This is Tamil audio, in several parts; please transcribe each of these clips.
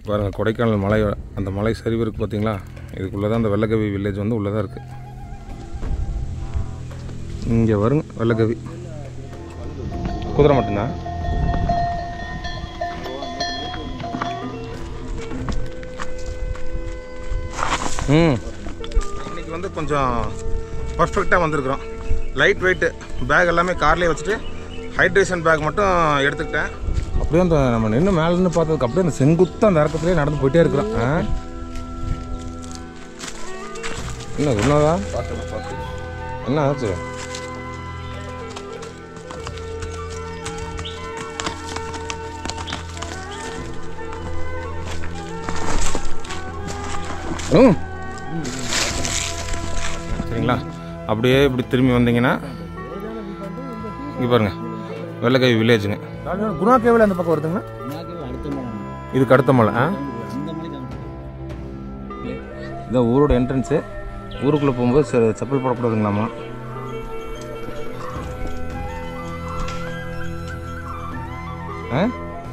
பாருங்க கொடைக்கானல் மலை அந்த மலை சரிவு இருக்குது பார்த்தீங்களா இதுக்குள்ளே தான் அந்த வெள்ளக்கவி வில்லேஜ் வந்து உள்ளே தான் இருக்குது இங்கே வருங்க வெள்ளக்கவி குதிரை மட்டும்தான் ம் இன்னைக்கு வந்து கொஞ்சம் பர்ஃபெக்டாக வந்திருக்கிறோம் லைட் வெயிட்டு பேக் எல்லாமே கார்லேயே வச்சுட்டு ஹைட்ரேஷன் பேக் மட்டும் எடுத்துக்கிட்டேன் அப்படியே அந்த நம்ம நின்று மேலே நின்று பார்த்ததுக்கு அப்படியே அந்த செங்குத்து அந்த இறக்கத்துலேயே நடந்து போயிட்டே இருக்கிறோம் ஆ என்ன உண்மைதான் என்ன ஆச்சு ம் சரிங்களா அப்படியே இப்படி திரும்பி வந்தீங்கன்னா இங்கே பாருங்க வெள்ளக்கை வில்லேஜுங்க குணா கேவில் அந்த பக்கம் வருதுங்க இதுக்கு அடுத்த மலை ஆ இதான் ஊரோட என்ட்ரன்ஸு ஊருக்குள்ளே போகும்போது செ- செப்பல் போடக்கூடாதுங்களாமா ஆ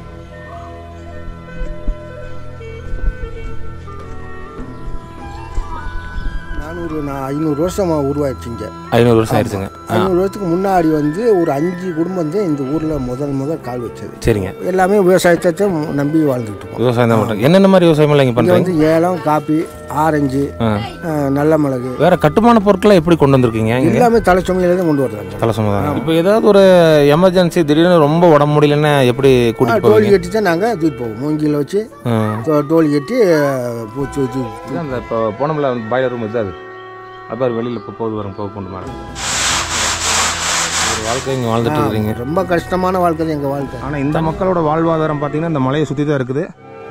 நானூறு நான் ஐநூறு வருஷம் உருவாயிடுச்சுங்க ஐநூறு வருஷம் ஆயிடுச்சுங்க ஐநூறு வருஷத்துக்கு முன்னாடி வந்து ஒரு அஞ்சு குடும்பம் தான் இந்த ஊரில் முதல் முதல் கால் வச்சது சரிங்க எல்லாமே விவசாயத்தை தான் நம்பி வாழ்ந்துட்டு இருக்கோம் விவசாயம் தான் பண்ணுறேன் என்னென்ன மாதிரி விவசாயம் இங்கே இங்கே பண்ணுறீங்க வந்து ஏலம் காப்பி ஆரஞ்சு ஆ அஹ், நல்ல மிளகு வேற கட்டுமான பொருட்களை எப்படி கொண்டு வந்திருக்கீங்க இங்க எல்லாமே தலைச்சுமையில தான் கொண்டு வர்றாங்க தலை சுமதாங்க இப்போ ஏதாவது ஒரு எமர்ஜென்சி திடீர்னு ரொம்ப உடம்பு முடியலன்னா எப்படி கூட்டிட்டு டோலி போவீங்க கட்டி தான் நாங்கள் தூக்கிட்டு போவோம் மூங்கில வச்சு ஆ. தோ- டோலி கட்டி அஹ், பூச்சி வச்சு இதான் அந்த இப்போ போனோம்ல பாய்லர் ரூம் இது அது அப்போ வெளியில் இப்போ போகுது வரும் போக கொண்டு மேடம் ஒரு வாழ்க்கை இங்கே வாழ்ந்துட்டு இருக்கிறீங்க ரொம்ப கஷ்டமான வாழ்க்கை தான் எங்கள் வாழ்க்கை ஆனால் இந்த மக்களோட வாழ்வாதாரம் பார்த்தீங்கன்னா இந்த மலையை சுற்றி தான் இருக்குது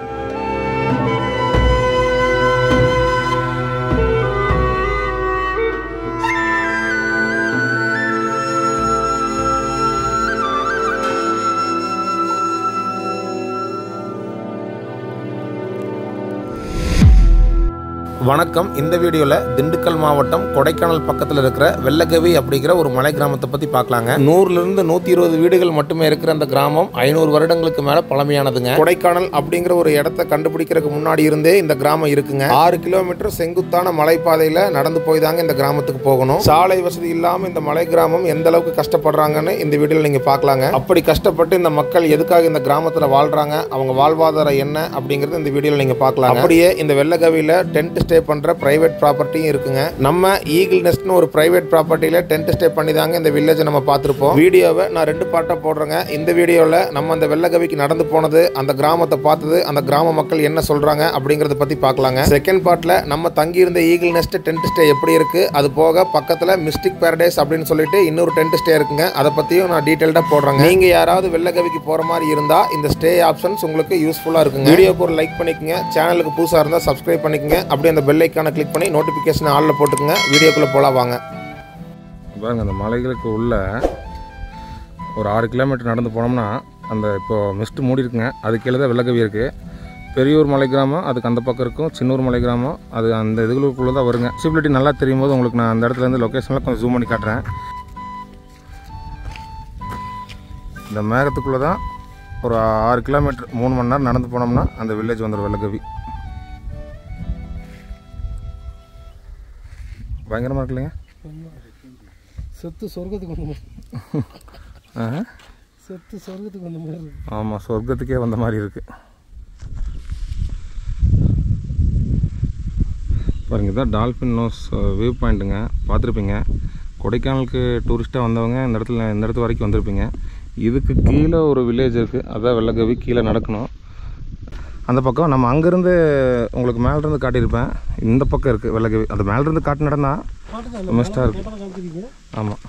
வணக்கம் இந்த வீடியோவில் திண்டுக்கல் மாவட்டம் கொடைக்கானல் பக்கத்தில் இருக்கிற வெள்ளகவி அப்படிங்கிற ஒரு மலை கிராமத்தை பற்றி பார்க்கலாங்க நூறுலேருந்து நூற்றி இருபது வீடுகள் மட்டுமே இருக்கிற அந்த கிராமம் ஐநூறு வருடங்களுக்கு மேலே பழமையானதுங்க கொடைக்கானல் அப்படிங்கிற ஒரு இடத்த கண்டுபிடிக்கிறதுக்கு முன்னாடி இருந்தே இந்த கிராமம் இருக்குங்க ஆறு கிலோமீட்டர் செங்குத்தான மலைப்பாதையில் நடந்து போய் தாங்க இந்த கிராமத்துக்கு போகணும் சாலை வசதி இல்லாமல் இந்த மலை கிராமம் எந்த அளவுக்கு கஷ்டப்படுறாங்கன்னு இந்த வீடியோவில் நீங்கள் பார்க்கலாங்க அப்படி கஷ்டப்பட்டு இந்த மக்கள் எதுக்காக இந்த கிராமத்தில் வாழ்றாங்க அவங்க வாழ்வாதாரம் என்ன அப்படிங்கிறது இந்த வீடியோவில் நீங்கள் பார்க்கலாம் அப்படியே இந்த வெள்ளகவியில் டென்ட் ஸ்டே பண்ணுற பிரைவேட் ப்ராப்பர்ட்டியும் இருக்குங்க நம்ம ஈகிள் நெஸ்ட்னு ஒரு பிரைவேட் ப்ராப்பர்ட்டியில் டென்ட் ஸ்டே பண்ணி தாங்க இந்த வில்லேஜை நம்ம பார்த்துருப்போம் வீடியோவை நான் ரெண்டு பார்ட்டாக போடுறேங்க இந்த வீடியோவில் நம்ம அந்த வெள்ளகவிக்கு நடந்து போனது அந்த கிராமத்தை பார்த்தது அந்த கிராம மக்கள் என்ன சொல்கிறாங்க அப்படிங்கிறத பற்றி பார்க்கலாங்க செகண்ட் பார்ட்டில் நம்ம தங்கியிருந்த ஈகிள் நெஸ்ட் டென்ட் ஸ்டே எப்படி இருக்குது அது போக பக்கத்தில் மிஸ்டிக் பேரடைஸ் அப்படின்னு சொல்லிட்டு இன்னொரு டென்ட் ஸ்டே இருக்குங்க அதை பற்றியும் நான் டீட்டெயில்டாக போடுறேங்க நீங்கள் யாராவது வெள்ளகவிக்கு போகிற மாதிரி இருந்தால் இந்த ஸ்டே ஆப்ஷன்ஸ் உங்களுக்கு யூஸ்ஃபுல்லாக இருக்குங்க வீடியோக்கு ஒரு லைக் பண்ணிக்கங்க சேனலுக்கு புதுசாக இருந்தால் சப்ஸ்கிரைப் பண்ணிக்கங்க அப்படியே அந்த பெல் ஐக்கானை கிளிக் பண்ணி நோட்டிஃபிகேஷன் ஆளில் போட்டுக்கங்க வீடியோக்குள்ளே போகலாம் வாங்க பாருங்க அந்த மலைகளுக்கு உள்ள ஒரு ஆறு கிலோமீட்டர் நடந்து போனோம்னா அந்த இப்போ மிஸ்ட் மூடி இருக்குங்க அது கீழே தான் வெள்ளக்கவி இருக்குது பெரியூர் மலை கிராமம் அதுக்கு அந்த பக்கம் இருக்கும் சின்னூர் மலை கிராமம் அது அந்த இதுகளுக்குள்ளே தான் வருங்க விசிபிலிட்டி நல்லா தெரியும் போது உங்களுக்கு நான் அந்த இடத்துல இருந்து லொக்கேஷனில் கொஞ்சம் ஜூம் பண்ணி காட்டுறேன் இந்த மேகத்துக்குள்ளே தான் ஒரு ஆறு கிலோமீட்டர் மூணு மணி நேரம் நடந்து போனோம்னா அந்த வில்லேஜ் வந்துடும் வெள்ளக்கவி பயங்கரமாக இருக்குல்லைங்க செத்து சொர்க்கத்துக்கு வந்த மாதிரி ஆஹா. செத்து சொர்க்கத்துக்கு வந்த மாதிரி இருக்கு ஆமாம் சொர்க்கத்துக்கே வந்த மாதிரி இருக்கு பாருங்க இதான் டால்ஃபின் நோஸ் வியூ பாயிண்ட்டுங்க பார்த்துருப்பீங்க கொடைக்கானலுக்கு டூரிஸ்ட்டாக வந்தவங்க இந்த இடத்துல இந்த இடத்து வரைக்கும் வந்திருப்பீங்க இதுக்கு கீழே ஒரு வில்லேஜ் இருக்குது அதான் வெள்ளக்கவி கீழே நடக்கணும் அந்த பக்கம் நம்ம அங்கேருந்து உங்களுக்கு மேலேருந்து காட்டியிருப்பேன் இந்த பக்கம் இருக்குது வெள்ளக்கவி அந்த மேலேருந்து காட்டு நடந்தா மிஸ்டாக இருக்குது ஆமாம்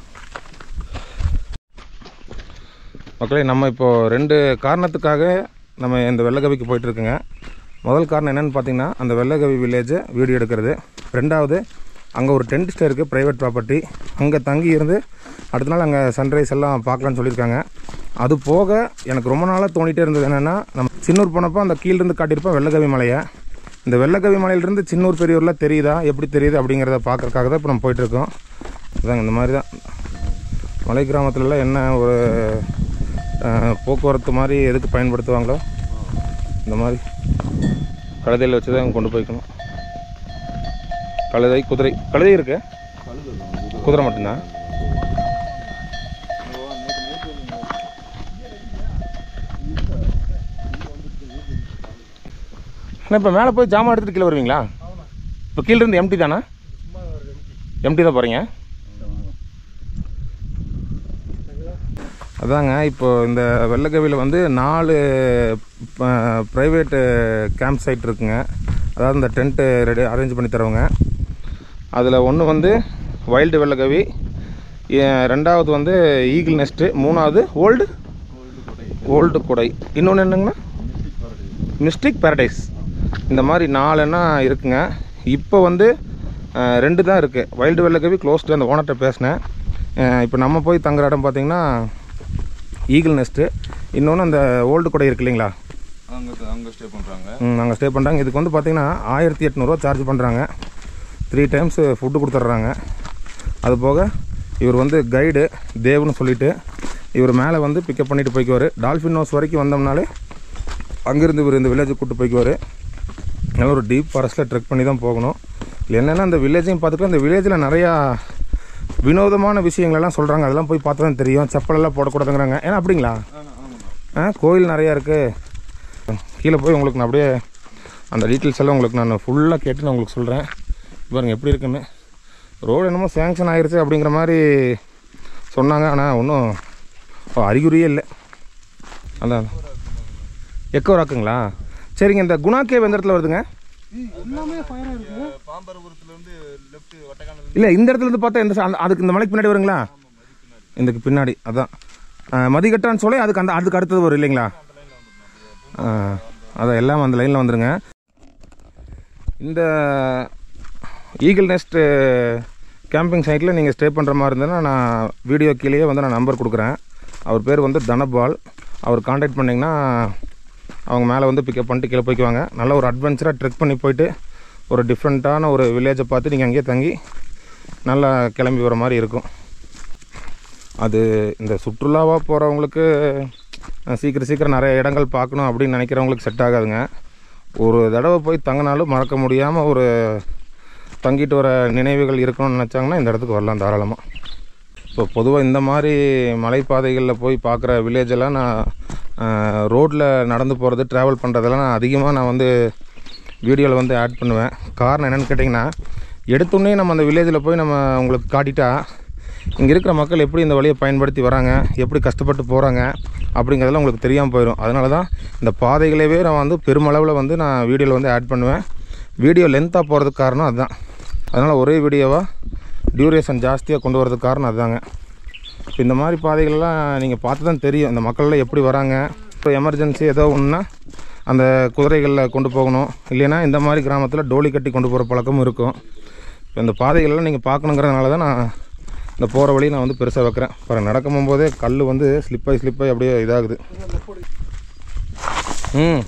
மக்களே நம்ம இப்போது ரெண்டு காரணத்துக்காக நம்ம இந்த வெள்ளக்கவிக்கு போயிட்டுருக்குங்க முதல் காரணம் என்னென்னு பார்த்தீங்கன்னா அந்த வெள்ளக்கவி வில்லேஜை வீடியோ எடுக்கிறது ரெண்டாவது அங்கே ஒரு டென்ட் ஸ்டே இருக்குது ப்ரைவேட் ப்ராப்பர்ட்டி அங்கே தங்கி இருந்து அடுத்த நாள் அங்கே சன்ரைஸ் எல்லாம் பார்க்கலான்னு சொல்லியிருக்காங்க அது போக எனக்கு ரொம்ப நாளாக தோணிட்டே இருந்தது என்னென்னா நம்ம சின்னூர் போனப்போ அந்த கீழிருந்து காட்டியிருப்போம் வெள்ளக்கவி மலையை இந்த வெள்ளக்கவி மலையிலிருந்து சின்னூர் பெரியூரில் தெரியுதா எப்படி தெரியுது அப்படிங்கிறத பார்க்கறதுக்காக தான் இப்போ நம்ம போயிட்டுருக்கோம் அதாங்க இந்த மாதிரி தான் மலை கிராமத்துலலாம் என்ன ஒரு அஹ், போக்குவரத்து மாதிரி எதுக்கு பயன்படுத்துவாங்களோ இந்த மாதிரி கழுதையில் வச்சு தான் கொண்டு போய்க்கணும் கழுதை குதிரை கழுதை இருக்கு குதிரை மட்டும்தான் அண்ணா இப்போ மேலே போய் ஜாமான் எடுத்துகிட்டு கீழே வருவீங்களா இப்போ கீழே இருந்து எம்டி தானா எம்டி தான் போகிறீங்க அதாங்க இப்போ இந்த வெள்ளக்கவியில் வந்து நாலு ப்ரைவேட்டு கேம்ப் சைட் இருக்குங்க அதாவது இந்த டென்ட்டு ரெடி அரேஞ்ச் பண்ணி தருவாங்க அதில் ஒன்று வந்து வைல்டு வெள்ளக்கவி ஏ- ரெண்டாவது வந்து ஈகிள் நெஸ்ட்டு மூணாவது ஓல்டு ஓல்டு கொடை இன்னொன்று என்னங்கண்ணா மிஸ்டிக் பேரடைஸ் இந்த மாதிரி நாலுன்னா இருக்குங்க இப்போ வந்து அஹ், ரெண்டு தான் இருக்குது வைல்டு வெள்ளக்கவி க்ளோஸ்டு அந்த ஓனர்கிட்ட பேசினேன் அஹ், இப்போ நம்ம போய் தங்குற இடம் பார்த்தீங்கன்னா ஈகிள் நெஸ்ட்டு இன்னொன்று அந்த ஓல்டு கொடை இருக்கு இல்லைங்களா அங்கே அங்கே ஸ்டே பண்ணுறாங்க நாங்கள் ஸ்டே பண்ணுறாங்க இதுக்கு வந்து பார்த்தீங்கன்னா ஆயிரத்தி எட்நூறுவா சார்ஜ் பண்ணுறாங்க த்ரீ டைம்ஸ் ஃபுட்டு கொடுத்துட்றாங்க அது போக இவர் வந்து கைடு தேவ்னு சொல்லிட்டு இவர் மேலே வந்து பிக்கப் பண்ணிட்டு போய்க்குவார் டால்ஃபின் ஹவுஸ் வரைக்கும் வந்தோம்னாலே அங்கேருந்து இவர் இந்த வில்லேஜுக்கு கூப்பிட்டு போய்க்குவார் நல்ல ஒரு டீப் ஃபாரஸ்ட்டில் ட்ரெக் பண்ணி தான் போகணும் என்னென்னா அந்த வில்லேஜையும் பார்த்துட்டு அந்த வில்லேஜில் நிறையா வினோதமான விஷயங்களெல்லாம் சொல்கிறாங்க அதெல்லாம் போய் பார்த்தா தான் தெரியும் செப்பலெல்லாம் போடக்கூடாதுங்கிறாங்க ஏன்னா அப்படிங்களா ஆ கோயில் நிறையா இருக்குது கீழே போய் உங்களுக்கு நான் அப்படியே அந்த டீட்டெயில்ஸ் எல்லாம் உங்களுக்கு நான் ஃபுல்லாக கேட்டு நான் உங்களுக்கு சொல்கிறேன் பாருங்க எப்படி இருக்குன்னு ரோடு என்னமோ சேங்ஷன் ஆயிருச்சு அப்படிங்கிற மாதிரி சொன்னாங்க ஆனால் ஒன்றும் அறிகுறியே இல்லை அதான் எக்கோ ராக்குங்களா சரிங்க இந்த குணா கேவ் எந்த இடத்துல வருதுங்க பாம்பரபுரத்துலேருந்து லெஃப்ட் வட்டக்கானல் இல்லை இந்த இடத்துல இருந்து பார்த்தா இந்த ச- அந்த- அதுக்கு இந்த மலைக்கு பின்னாடி வருங்களா இதுக்கு பின்னாடி அதான் ஆ, மதிகட்டான்னு சொல்லி அதுக்கு அந்த அதுக்கு அடுத்தது வரும் இல்லைங்களா ஆ, அதான் எல்லாம் அந்த லைனில் வந்துருங்க இந்த ஈகிள் நெஸ்ட் கேம்பிங் சைட்டில் நீங்கள் ஸ்டே பண்ணுற மாதிரி இருந்ததுன்னா நான் வீடியோ கீழேயே வந்து நான் நம்பர் கொடுக்குறேன் அவர் பேர் வந்து தனபால் அவர் காண்டாக்ட் பண்ணிங்கன்னா அவங்க மேலே வந்து பிக்கப் பண்ணிட்டு கீழே போய்க்குவாங்க நல்ல ஒரு அட்வென்ச்சராக ட்ரெக் பண்ணி போயிட்டு ஒரு டிஃப்ரெண்ட்டான ஒரு வில்லேஜை பார்த்து நீங்கள் அங்கேயே தங்கி நல்லா கிளம்பி வர மாதிரி இருக்கும் அது இந்த சுற்றுலாவாக போகிறவங்களுக்கு சீக்கிரம் சீக்கிரம் நிறைய இடங்கள் பார்க்கணும் அப்படின்னு நினைக்கிறவங்களுக்கு செட் ஆகாதுங்க ஒரு தடவை போய் தங்கினாலும் மறக்க முடியாமல் ஒரு தங்கிட்டு வர நினைவுகள் இருக்கணும்னு நினச்சாங்கன்னா இந்த இடத்துக்கு வரலாம் தாராளமாக இப்போ பொதுவாக இந்த மாதிரி மலைப்பாதைகளில் போய் பார்க்குற வில்லேஜெல்லாம் நான் ரோட்டில் நடந்து போகிறது ட்ராவல் பண்ணுறதெல்லாம் நான் அதிகமாக நான் வந்து வீடியோவில் வந்து ஆட் பண்ணுவேன் காரணம் என்னென்னு கேட்டிங்கன்னா எடுத்தோடனே நம்ம அந்த வில்லேஜில் போய் நம்ம உங்களுக்கு காட்டிட்டா இங்கே இருக்கிற மக்கள் எப்படி இந்த வழியை பயன்படுத்தி வராங்க எப்படி கஷ்டப்பட்டு போகிறாங்க அப்படிங்கிறதெல்லாம் உங்களுக்கு தெரியாமல் போயிடும் அதனால தான் இந்த பாதைகளவே நான் வந்து பெருமளவில் வந்து நான் வீடியோவில் வந்து ஆட் பண்ணுவேன் வீடியோ லென்த்தாக போகிறதுக்கு காரணம் அதுதான் அதனால் ஒரே வீடியோவாக டியூரேஷன் ஜாஸ்தியாக கொண்டு வரதுக்கு காரணம் அதுதாங்க இப்போ இந்த மாதிரி பாதைகள்லாம் நீங்கள் பார்த்து தான் தெரியும் இந்த மக்கள்லாம் எப்படி வராங்க இப்போ எமர்ஜென்சி ஏதோ ஒன்றுனா அந்த குதிரைகளில் கொண்டு போகணும் இல்லைன்னா இந்த மாதிரி கிராமத்தில் டோலி கட்டி கொண்டு போகிற பழக்கமும் இருக்கும் இப்போ இந்த பாதைகள்லாம் நீங்கள் பார்க்கணுங்கிறதுனால தான் நான் இந்த போகிற வழி நான் வந்து பெருசாக வைக்கிறேன் அப்புறம் நடக்கும் போதே கல் வந்து ஸ்லிப்பாகி ஸ்லிப்பாகி அப்படியே இதாகுது ம்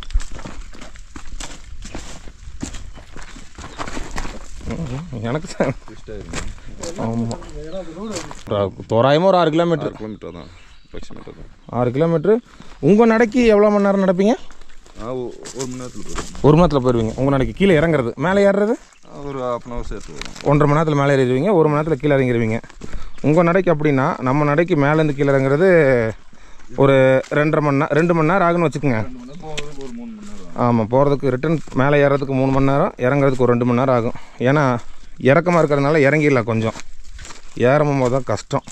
ம், எனக்கு சார் ஆமாம் தோராயமாக ஒரு ஆறு கிலோமீட்டர் கிலோமீட்டர் தான் அப்ராக்சிமேட்டாக தான் ஆறு கிலோமீட்ரு உங்கள் நடைக்கு எவ்வளோ மணி நேரம் நடப்பீங்க ஆ ஒ- ஒரு மணி நேரத்தில் போயிடும் ஒரு மணி நேரத்தில் போயிடுவீங்க உங்கள் நடைக்கு கீழே இறங்குறது மேலே ஏறுறது ஒரு ஹாஃப் அன் ஹவர் சேர்த்து வரும் ஒன்றரை மணி நேரத்தில் மேலே ஏறிடுவீங்க ஒரு மணி நேரத்தில் கீழே இறங்கிடுவீங்க உங்கள் நடைக்கு அப்படின்னா நம்ம நடைக்கு மேலேருந்து கீழே இறங்குறது ஒரு ரெண்டரை மணி நேரம் ரெண்டு மணி நேரம் ஆகுன்னு வச்சுக்கோங்க போகிறதுக்கு ஒரு மூணு மணி நேரம் ஆமாம் போகிறதுக்கு ரிட்டர்ன் மேலே ஏறுறதுக்கு மூணு மணி நேரம் இறங்குறதுக்கு ஒரு ரெண்டு மணி நேரம் ஆகும் ஏன்னா இறக்கமாக இருக்கிறதுனால இறங்கிடலாம் கொஞ்சம் ஏறும் போது தான் கஷ்டம்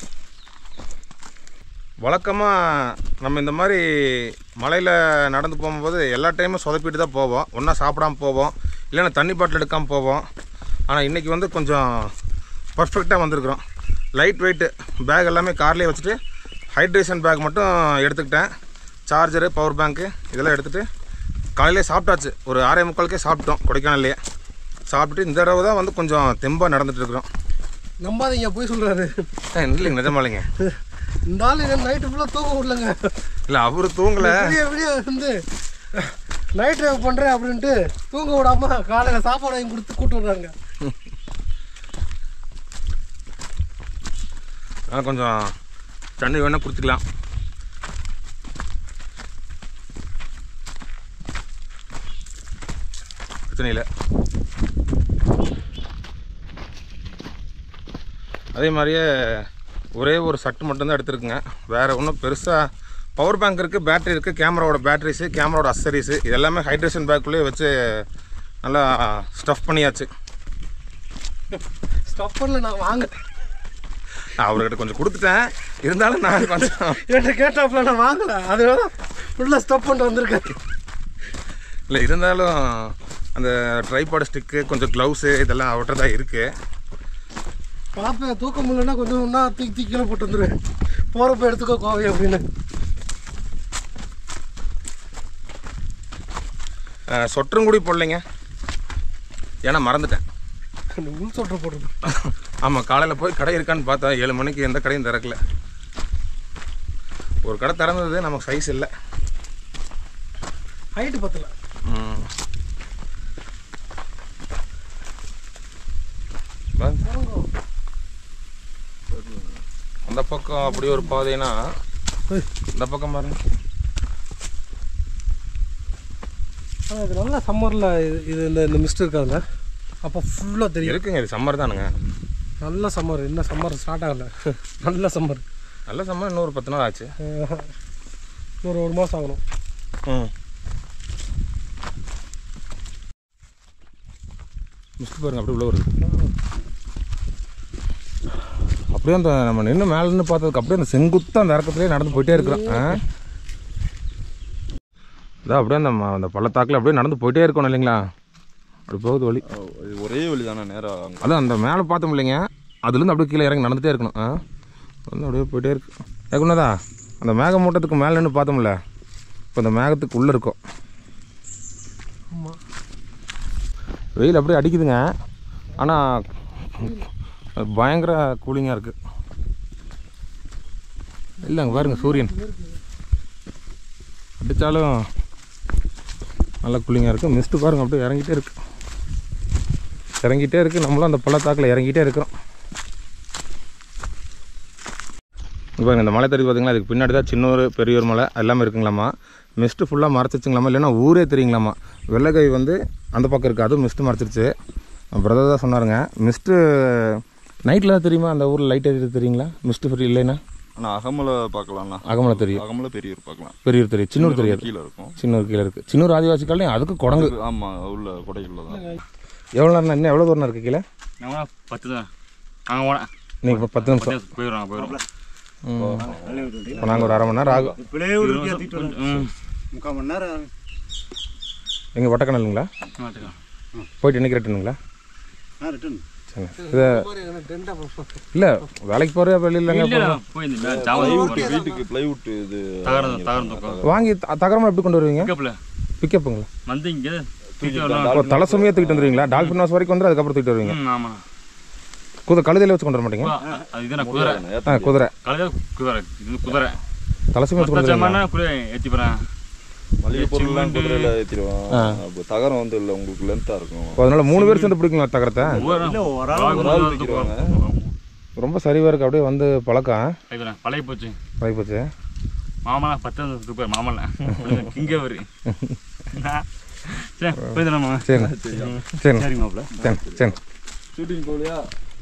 வழக்கமாக நம்ம இந்த மாதிரி மலையில் நடந்து போகும்போது எல்லா டைமும் சொதப்பிட்டு தான் போவோம் ஒன்றா சாப்பிடாம போவோம் இல்லைன்னா தண்ணி பாட்டில் எடுக்காமல் போவோம் ஆனால் இன்றைக்கி வந்து கொஞ்சம் பர்ஃபெக்டாக வந்திருக்கிறோம் லைட் வெயிட்டு பேக் எல்லாமே கார்லேயே வச்சுட்டு ஹைட்ரேஷன் பேக் மட்டும் எடுத்துக்கிட்டேன் சார்ஜரு பவர் பேங்க்கு இதெல்லாம் எடுத்துகிட்டு காலையிலே சாப்பிட்டாச்சு ஒரு ஆறே முக்காலுக்கே சாப்பிட்டோம் கொடைக்கானல்லையே சாப்பிட்டுட்டு இந்த தடவை தான் வந்து கொஞ்சம் தெம்பாக நடந்துட்டு இருக்கிறோம் நம்பாதீங்க போய் சொல்கிறாரு ஏ, இல்லைங்க நிஜமா இல்லைங்க இந்த ஆள் நைட்டு ஃபுல்லாக தூங்க விடலங்க இல்லை அவர் தூங்கலை விடிய விடிய வந்து நைட் ட்ரைவ் பண்ணுறேன் அப்படின்ட்டு தூங்க விடாம காலையில் சாப்பாடு வாங்கி கொடுத்து கூட்டு வர்றாங்க ஆ கொஞ்சம் தண்ணி வேணால் குடிச்சிக்கலாம் பிரச்சனை இல்லை அதே மாதிரியே ஒரே ஒரு சட்டு மட்டும்தான் எடுத்துருக்குங்க வேறு ஒன்றும் பெருசாக பவர் பேங்க் இருக்குது பேட்டரி இருக்குது கேமராவோட பேட்டரிஸு கேமராவோட அசரிஸு இது எல்லாமே ஹைட்ரேஷன் பேக்குள்ளேயே வச்சு நல்லா ஸ்டஃப் பண்ணியாச்சு ஸ்டப் பண்ணல நான் வாங்க அவர்கிட்ட கொஞ்சம் கொடுத்துட்டேன் இருந்தாலும் நான் கொஞ்சம் என்கிட்ட கேட்டாப்புல நான் வாங்கல அதனால ஃபுல்லாக ஸ்டப் பண்ணிட்டு வந்திருக்கேன் இல்லை இருந்தாலும் அந்த ட்ரைபாட் ஸ்டிக்கு கொஞ்சம் க்ளவுஸு இதெல்லாம் அவர்கிட்ட தான் இருக்குது பார்ப்பேன் தூக்க முடியலன்னா கொஞ்சம் ஒன்றா தூக்கி தூக்கி கீழே போட்டு வந்துடுவேன் போகிறப்ப எடுத்துக்கோ கோவை அப்படின்னு சொற்றங்குடி போடலைங்க ஏன்னா மறந்துட்டேன் அந்த உள் சொட்டை போடுறது ஆமாம் காலையில் போய் கடை இருக்கான்னு பார்த்தா ஏழு மணிக்கு எந்த கடையும் திறக்கல ஒரு கடை திறந்தது நமக்கு சைஸ் இல்லை ஹைட்டு பத்தல ம். பாருங்க. அந்த பக்கம் அப்படி ஒரு பாதைனா இந்த பக்கம் பாருங்க ஆனால் இது நல்லா சம்மரில் இது இந்த இந்த மிஸ்ட் இருக்காதுல்ல அப்போ ஃபுல்லாக தெரியும் இருக்குங்க இது சம்மர் தானுங்க நல்ல சம்மர் இன்னும் சம்மர் ஸ்டார்ட் ஆகல நல்ல சம்மர் நல்ல சம்மர் இன்னொரு பத்து நாள் ஆச்சு ஒரு ஒரு மாதம் ஆகணும் ம் மிஸ்ட் பாருங்க அப்படியே உள்ள வருது அப்படியே அந்த நம்ம நின்று மேலே நின்று பார்த்ததுக்கு அப்படியே அந்த செங்குத்தாக அந்த இறக்கத்துலேயே நடந்து போயிட்டே இருக்கிறோம் ஆ இதான் அப்படியே அந்த ம- அந்த பள்ளத்தாக்கில் அப்படியே நடந்து போயிட்டே இருக்கணும் இல்லைங்களா அப்படி போகுது வழி ஆ, இது ஒரே வழி தானே நேராக அங்கே அதான் அந்த மேலே பார்த்தோம் இல்லைங்க அதுலேருந்து அப்படியே கீழே இறங்கி நடந்துகிட்டே இருக்கணும் ஆ வந்து அப்படியே போயிட்டே இருக்கு ஏக்குனதா அந்த மேகமூட்டத்துக்கு மேலே நின்று பார்த்தோம்ல இப்போ அந்த மேகத்துக்கு உள்ளே இருக்கும் ஆமாம் வெயில் அப்படியே அடிக்குதுங்க ஆனால் பயங்கர கூலிங்காக இருக்குது இல்லைங்க பாருங்க சூரியன் அடித்தாலும் நல்லா கூலிங்காக இருக்குது மிஸ்ட்டு பாருங்க அப்படியே இறங்கிட்டே இருக்கு இறங்கிட்டே இருக்குது நம்மளும் அந்த பள்ளத்தாக்கில் இறங்கிட்டே இருக்கிறோம் இங்க பாருங்க இந்த மலை தெரியுது பார்த்தீங்களா அதுக்கு பின்னாடி தான் சின்னூர் பெரியூர் மலை எல்லாமே இருக்குங்களாம்மா மிஸ்ட்டு ஃபுல்லாக மறைச்சிச்சுங்களாமா இல்லைன்னா ஊரே தெரியுங்களாம்மா வெள்ளைக்கை வந்து அந்த பக்கம் இருக்குது அதுவும் மிஸ்ட்டு மறைச்சிருச்சு பிரதர் தான் சொன்னாருங்க மிஸ்ட்டு நைட்டில் தான் தெரியுமா அந்த ஊரில் லைட் எரியுது தெரியுங்களா மிஸ்ட்டு ஃப்ரீ இல்லைன்னா ஆனால் அகமலை பார்க்கலாம்ண்ணா அகமலை தெரியும் அகமலை பெரியூர் பார்க்கலாம் பெரியூர் தெரியும் சின்னூர் தெரியாது கீழே இருக்கும் சின்னூர் கீழே இருக்குது சின்னூர் ஆதிவாசி காலையும் அதுக்கு குடங்கு ஆமாம் உள்ள கொடைக்குள்ள தான் எவ்வளோ நேரம் இன்னும் எவ்வளோ தூரம் இருக்குது கீழே நான் பத்து தான் நாங்கள் போனேன் நீங்கள் இப்போ பத்து நிமிஷம் போயிடுவாங்க போயிடுவோம் இப்போ நாங்கள் ஒரு அரை மணி நேரம் ஆகும் ம் முக்கால் மணி நேரம் எங்கள் வட்டக்கணலுங்களா மாட்டுக்கலாம் போயிட்டு என்னைக்கு ரிட்டனுங்களா ஆ ரிட்டன் சரி இதை இல்லை வேலைக்கு போகிற வெளியிலங்க இல்லை போயிருந்தேன் ஜாமான் வீட்டுக்கு பிளைவுட் இது தகரம் தகரம் தூக்கம் வாங்கி த- தகரமா எப்படி கொண்டு வருவீங்க பிக்கப்பில் பிக்கப்புங்களா வந்து இங்கே தூக்கி வரலாம் ஒரு தலை சுமையாக தூக்கிட்டு வந்துருவீங்களா டால்பின் ஹவுஸ் வரைக்கும் வந்து அதுக்கப்புறம் தூக்கிட்டு வருவீங்க ம் ஆமாம் குதிரை கழுதையில வச்சு கொண்டு வர மாட்டீங்க அது இதுதான் குதிரை ஆ குதிரை கழுதை குதிரை இது வந்து குதிரை தலை சுமையை வச்சு கொண்டு வருவீங்களா பத்தாச்சமான குதிரை ஏற்றி போகிறேன் மளிகை பொருள்லாம் குதிரையில் ஏற்றிடுவோம் அப்போ தகரம் வந்து இல்லை உங்களுக்கு லென்த்தாக இருக்கும் அப்போ அதனால மூணு பேர் சேர்ந்து பிடிக்குங்களா தகரத்தை ஒரு ஒரு ஆள் தூக்கிடுவாங்க ரொம்ப சரிவாக இருக்கு அப்படியே வந்து பழக்கம் பழைய போச்சு பழகி போச்சு மாமனா பத்து தூக்குவார் மாமல்ல இங்கே வரு சரி போயிருந்தேன் சரி சரி சரி மாப்பிள்ள சரி சரி ஷூட்டிங் போகலையா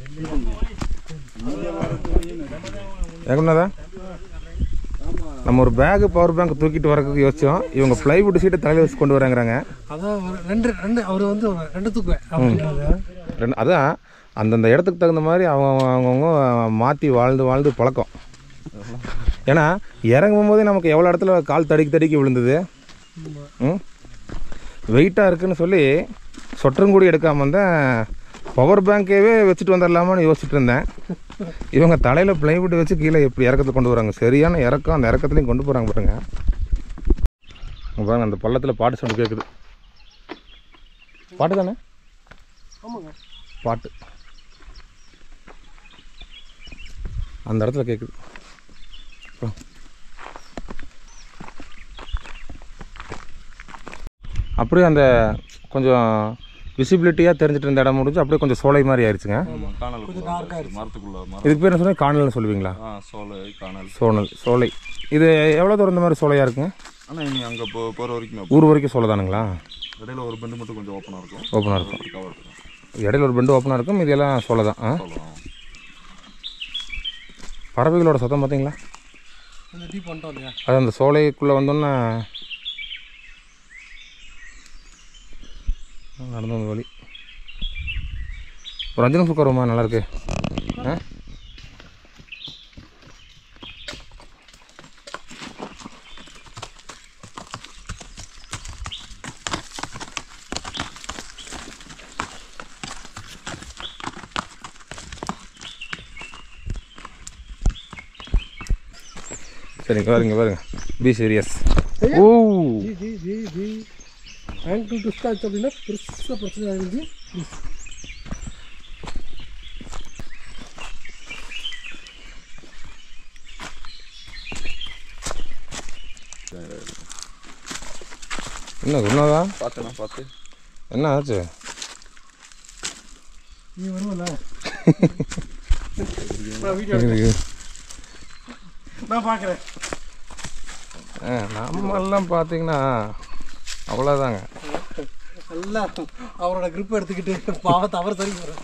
ஏகுண்ணதா நம்ம ஒரு பேகு பவர் பேங்க் தூக்கிட்டு வரதுக்கு யோசிச்சோம் இவங்க பிளைவுட் சீட்டை தலையில் வச்சு கொண்டு வராங்கிறாங்க அதான் ஒரு ரெண்டு ரெண்டு அவர் வந்து ஒரு ரெண்டு தூக்குவேன் அப்படின்றது ரெண்டு அதான் அந்தந்த இடத்துக்கு தகுந்த மாதிரி அவங்க அவங்கவுங்க மாற்றி வாழ்ந்து வாழ்ந்து பழக்கம் ஏன்னா இறங்கும் போதே நமக்கு எவ்வளோ இடத்துல கால் தடுக்கி தடுக்கி விழுந்தது ம் வெயிட்டாக இருக்குன்னு சொல்லி சொற்றங்குடி எடுக்காமல் இருந்தேன் பவர் பேங்க்கவே வச்சுட்டு வந்துடலாமான்னு யோசிச்சுட்டு இருந்தேன் இவங்க தலையில் பிளைவுட் வச்சு கீழே எப்படி இறக்கத்தை கொண்டு வராங்க சரியான இறக்கம் அந்த இறக்கத்துலையும் கொண்டு போகிறாங்க பாருங்க இங்க பாருங்க அந்த பள்ளத்தில் பாட்டு சவுண்ட் கேட்குது பாட்டு தானே ஆமாங்க பாட்டு அந்த இடத்துல கேட்குது அப்புறம். அப்படியே அந்த கொஞ்சம் விசிபிலிட்டியாக தெரிஞ்சிட்டு இருந்த இடம் முடிஞ்சு அப்படியே கொஞ்சம் சோலை மாதிரி ஆயிடுச்சுங்க காணல் மரத்துக்குள்ள மரம் இதுக்கு பேர் என்ன சொன்னீங்க காணல்னு சொல்லுவீங்களா ஆ சோலை காணல் சோனல் சோலை இது எவ்வளோ தூரம் இந்த மாதிரி சோலையாக இருக்குங்க ஆனால் இனி அங்கே போ போகிற வரைக்கும் ஊர் வரைக்கும் சோலை தானுங்களா இடையில ஒரு பெண்டு மட்டும் கொஞ்சம் ஓப்பனாக இருக்கும் ஓப்பனாக இருக்கும் கவர் இருக்கும் இடையில ஒரு பெண்டு ஓப்பனாக இருக்கும் இதெல்லாம் சோலை தான் ஆ சொல்லலாம் பறவைகளோட சத்தம் பார்த்தீங்களா இந்த டீப் பண்ணிட்டோம் இல்லையா அது அந்த சோலைக்குள்ளே வந்தோன்னே நடந்து வந்த வழி ஒரு அஞ்சு நிமிஷம் உட்காருமா நல்லா இருக்கு ஆ சரி இங்கே பாருங்க பாருங்க பி சீரியஸ் ஓ ஜி ஜி ஜி ஜி ஆங்கிள் ட்விஸ்ட் ஆச்சு அப்படின்னா பெருசாக பிரச்சனை ஆகிருந்துச்சு என்ன உண்மைதான் பார்த்தேண்ணா பார்த்து என்ன ஆச்சு நீ வருவல நான் வீடியோ இருக்கு. நான் பார்க்குறேன் ஆ, நம்மெல்லாம் பார்த்தீங்கன்னா அவ்வளோதாங்க நல்லா அவரோட grip எடுத்துக்கிட்டு பாவத்தை அவர் சரி போகிறேன்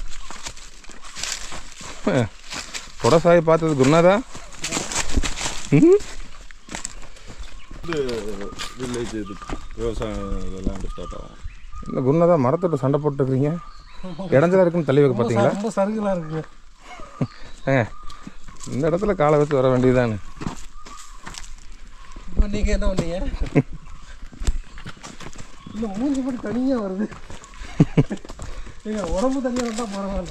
கொடசாய் பார்த்தது குருநாதா ம் இது வில்லேஜ் இது விவசாயம் இதெல்லாம் ஸ்டார்ட் ஆகும் என்ன குருநாதா மரத்தோட சண்டை போட்டுருக்கீங்க இடைஞ்சலா இருக்குன்னு தள்ளி வைக்க பார்த்தீங்களா ரொம்ப சருகலாக இருக்குங்க ஏங்க இந்த இடத்துல காலை வச்சு வர வேண்டியதுதானே இப்போ நீங்கள் என்ன பண்ணீங்க இல்லை மூஞ்சி மட்டும் தனியாக வருது ஏங்க உடம்பு தனியாக வந்தால் பரவாயில்ல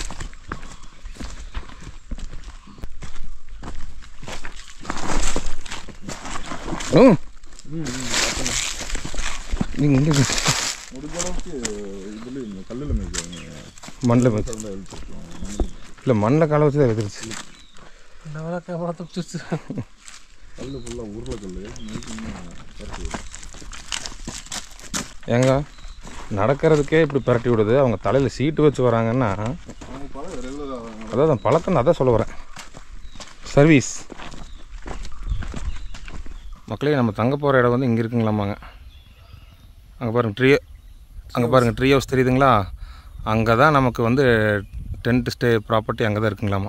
ம் நீங்கள் இங்கே முடிஞ்ச அளவுக்கு இதுல கல்லில் மேய்க்கிறாங்க மண்ணில் வச்சு கல்லில் எழுத்துருக்கோம் மண்ணில் இல்லை மண்ணில் காலை வச்சு தான் எழுதிருச்சு இந்த வேலை கேமரா தப்பிச்சிருச்சு கல் ஃபுல்லாக உருளைக்கல் மேய்க்கிங்க கரெக்டு ஏங்க நடக்கிறதுக்கே இப்படி பிரட்டி விடுது அவங்க தலையில் சீட்டு வச்சு வராங்கன்னா அவங்க பழம் ரெகுலராக அதான் பழக்கம் அதான் சொல்ல வரேன் சர்வீஸ் மக்களே நம்ம தங்க போகிற இடம் வந்து இங்கே இருக்குங்களாமாங்க அங்கே பாருங்கள் ட்ரீ அங்கே பாருங்கள் ட்ரீ ஹவுஸ் தெரியுதுங்களா அங்கே தான் நமக்கு வந்து டென்ட் ஸ்டே ப்ராப்பர்ட்டி அங்கே தான் இருக்குங்களாமா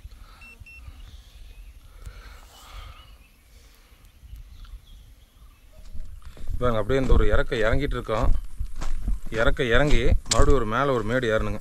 பாருங்க அப்படியே இந்த ஒரு இறக்க இறங்கிட்டு இருக்கோம் இறக்க இறங்கி மறுபடியும் ஒரு மேலே ஒரு மேடு ஏறணுங்க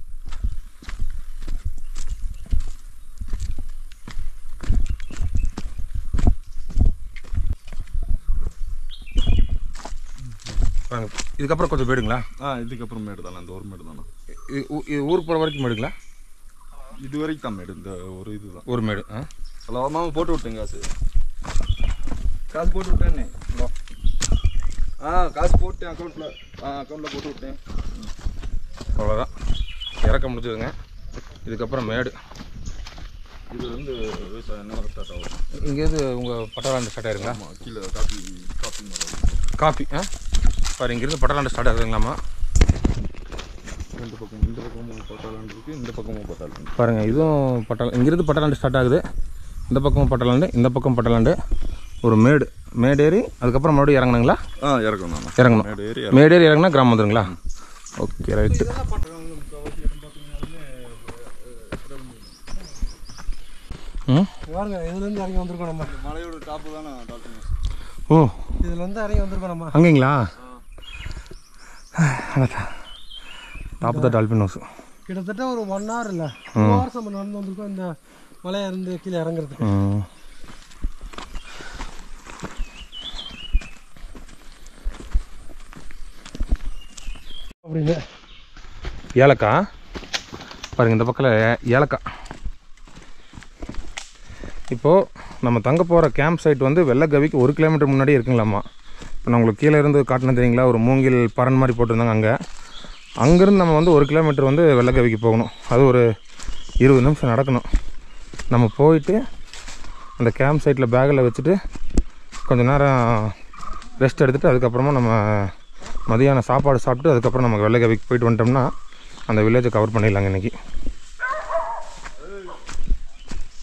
பாருங்க இதுக்கப்புறம் கொஞ்சம் மேடுங்களா ஆ இதுக்கப்புறம் மேடு தானே இந்த ஒரு மேடு தானே இது ஊ- இது ஊர் போகிற வரைக்கும் மேடுங்களா இது வரைக்கும் தான் மேடு இந்த ஒரு இதுதான் ஒரு மேடு ஆ ஹலோ மாமா போட்டு விட்டேன் காசு காசு போட்டு விட்டேன்னே ஹலோ ஆ காசு போட்டேன் அக்கௌண்ட்டில் ஆ அக்கௌண்ட்டில் போட்டு விட்டேன் அவ்வளோதான் இறக்க முடிஞ்சதுங்க இதுக்கப்புறம் மேடு இது வந்து விவசாயம் என்ன ஸ்டார்ட் ஆகும் இங்கேருந்து உங்கள் பட்டாளாண்டு ஸ்டார்ட் ஆயிருங்களா ஆமாம் கீழே காப்பி காப்பி மரம் காப்பி ஆ பாரு இங்கேருந்து பட்டாளாண்டு ஸ்டார்ட் ஆகுதுங்களாமா ரெண்டு பக்கம் இந்த பக்கமும் பட்டாளாண்டு இருக்குது இந்த பக்கமும் பட்டாளாண்டு பாருங்கள் இதுவும் பட்டாள இங்கேருந்து பட்டாளாண்டு ஸ்டார்ட் ஆகுது இந்த பக்கமும் பட்டாளாண்டு இந்த பக்கம் பட்டாளாண்டு ஒரு மேடு மேடு ஏறி அதுக்கப்புறம் மறுபடியும் இறங்கணுங்களா ஆ இறக்கணும் நான் இறங்கணும் மேடு ஏறி மேடு ஏறி இறங்கினா கிராமம் வந்துருங்களா ஓகே ரைட்டு ம் பாருங்க இதுலேருந்து இறங்கி வந்திருக்கோம் நம்ம மலையோட டாப்பு தானே டால்பின் ஓ இதுலேருந்து இறங்கி வந்திருக்கோம் நம்ம அங்கேங்களா டாப் தான் டால்பின் ஹவுஸ் கிட்டத்தட்ட ஒரு ஒன் ஹவர் இல்லை டூ ஹவர்ஸ் நம்ம நடந்து வந்திருக்கோம் இந்த மலையை இருந்து கீழே இறங்குறதுக்கு ம் அப்படின்னு ஏலக்காய் பாருங்க இந்த பக்கத்தில் ஏலக்காய் இப்போது நம்ம தங்க போகிற கேம்ப் சைட் வந்து வெள்ளக்கவிக்கு ஒரு கிலோமீட்டர் முன்னாடி இருக்குங்களாமா இப்போ நான் உங்களுக்கு கீழே இருந்து காட்டினது தெரியுங்களா ஒரு மூங்கில் பறன் மாதிரி போட்டிருந்தாங்க அங்கே அங்கேருந்து நம்ம வந்து ஒரு கிலோமீட்டர் வந்து வெள்ளக்கவிக்கு போகணும் அது ஒரு இருபது நிமிஷம் நடக்கணும் நம்ம போயிட்டு அந்த கேம்ப் சைட்டில் பேக்கில் வச்சுட்டு கொஞ்ச நேரம் ரெஸ்ட் எடுத்துகிட்டு அதுக்கப்புறமா நம்ம மதியானம் சாப்பாடு சாப்பிட்டு அதுக்கப்புறம் நம்ம வெள்ளைக்கவிக்கு போயிட்டு வந்துட்டோம்னா அந்த வில்லேஜை கவர் பண்ணிடலாங்க இன்றைக்கி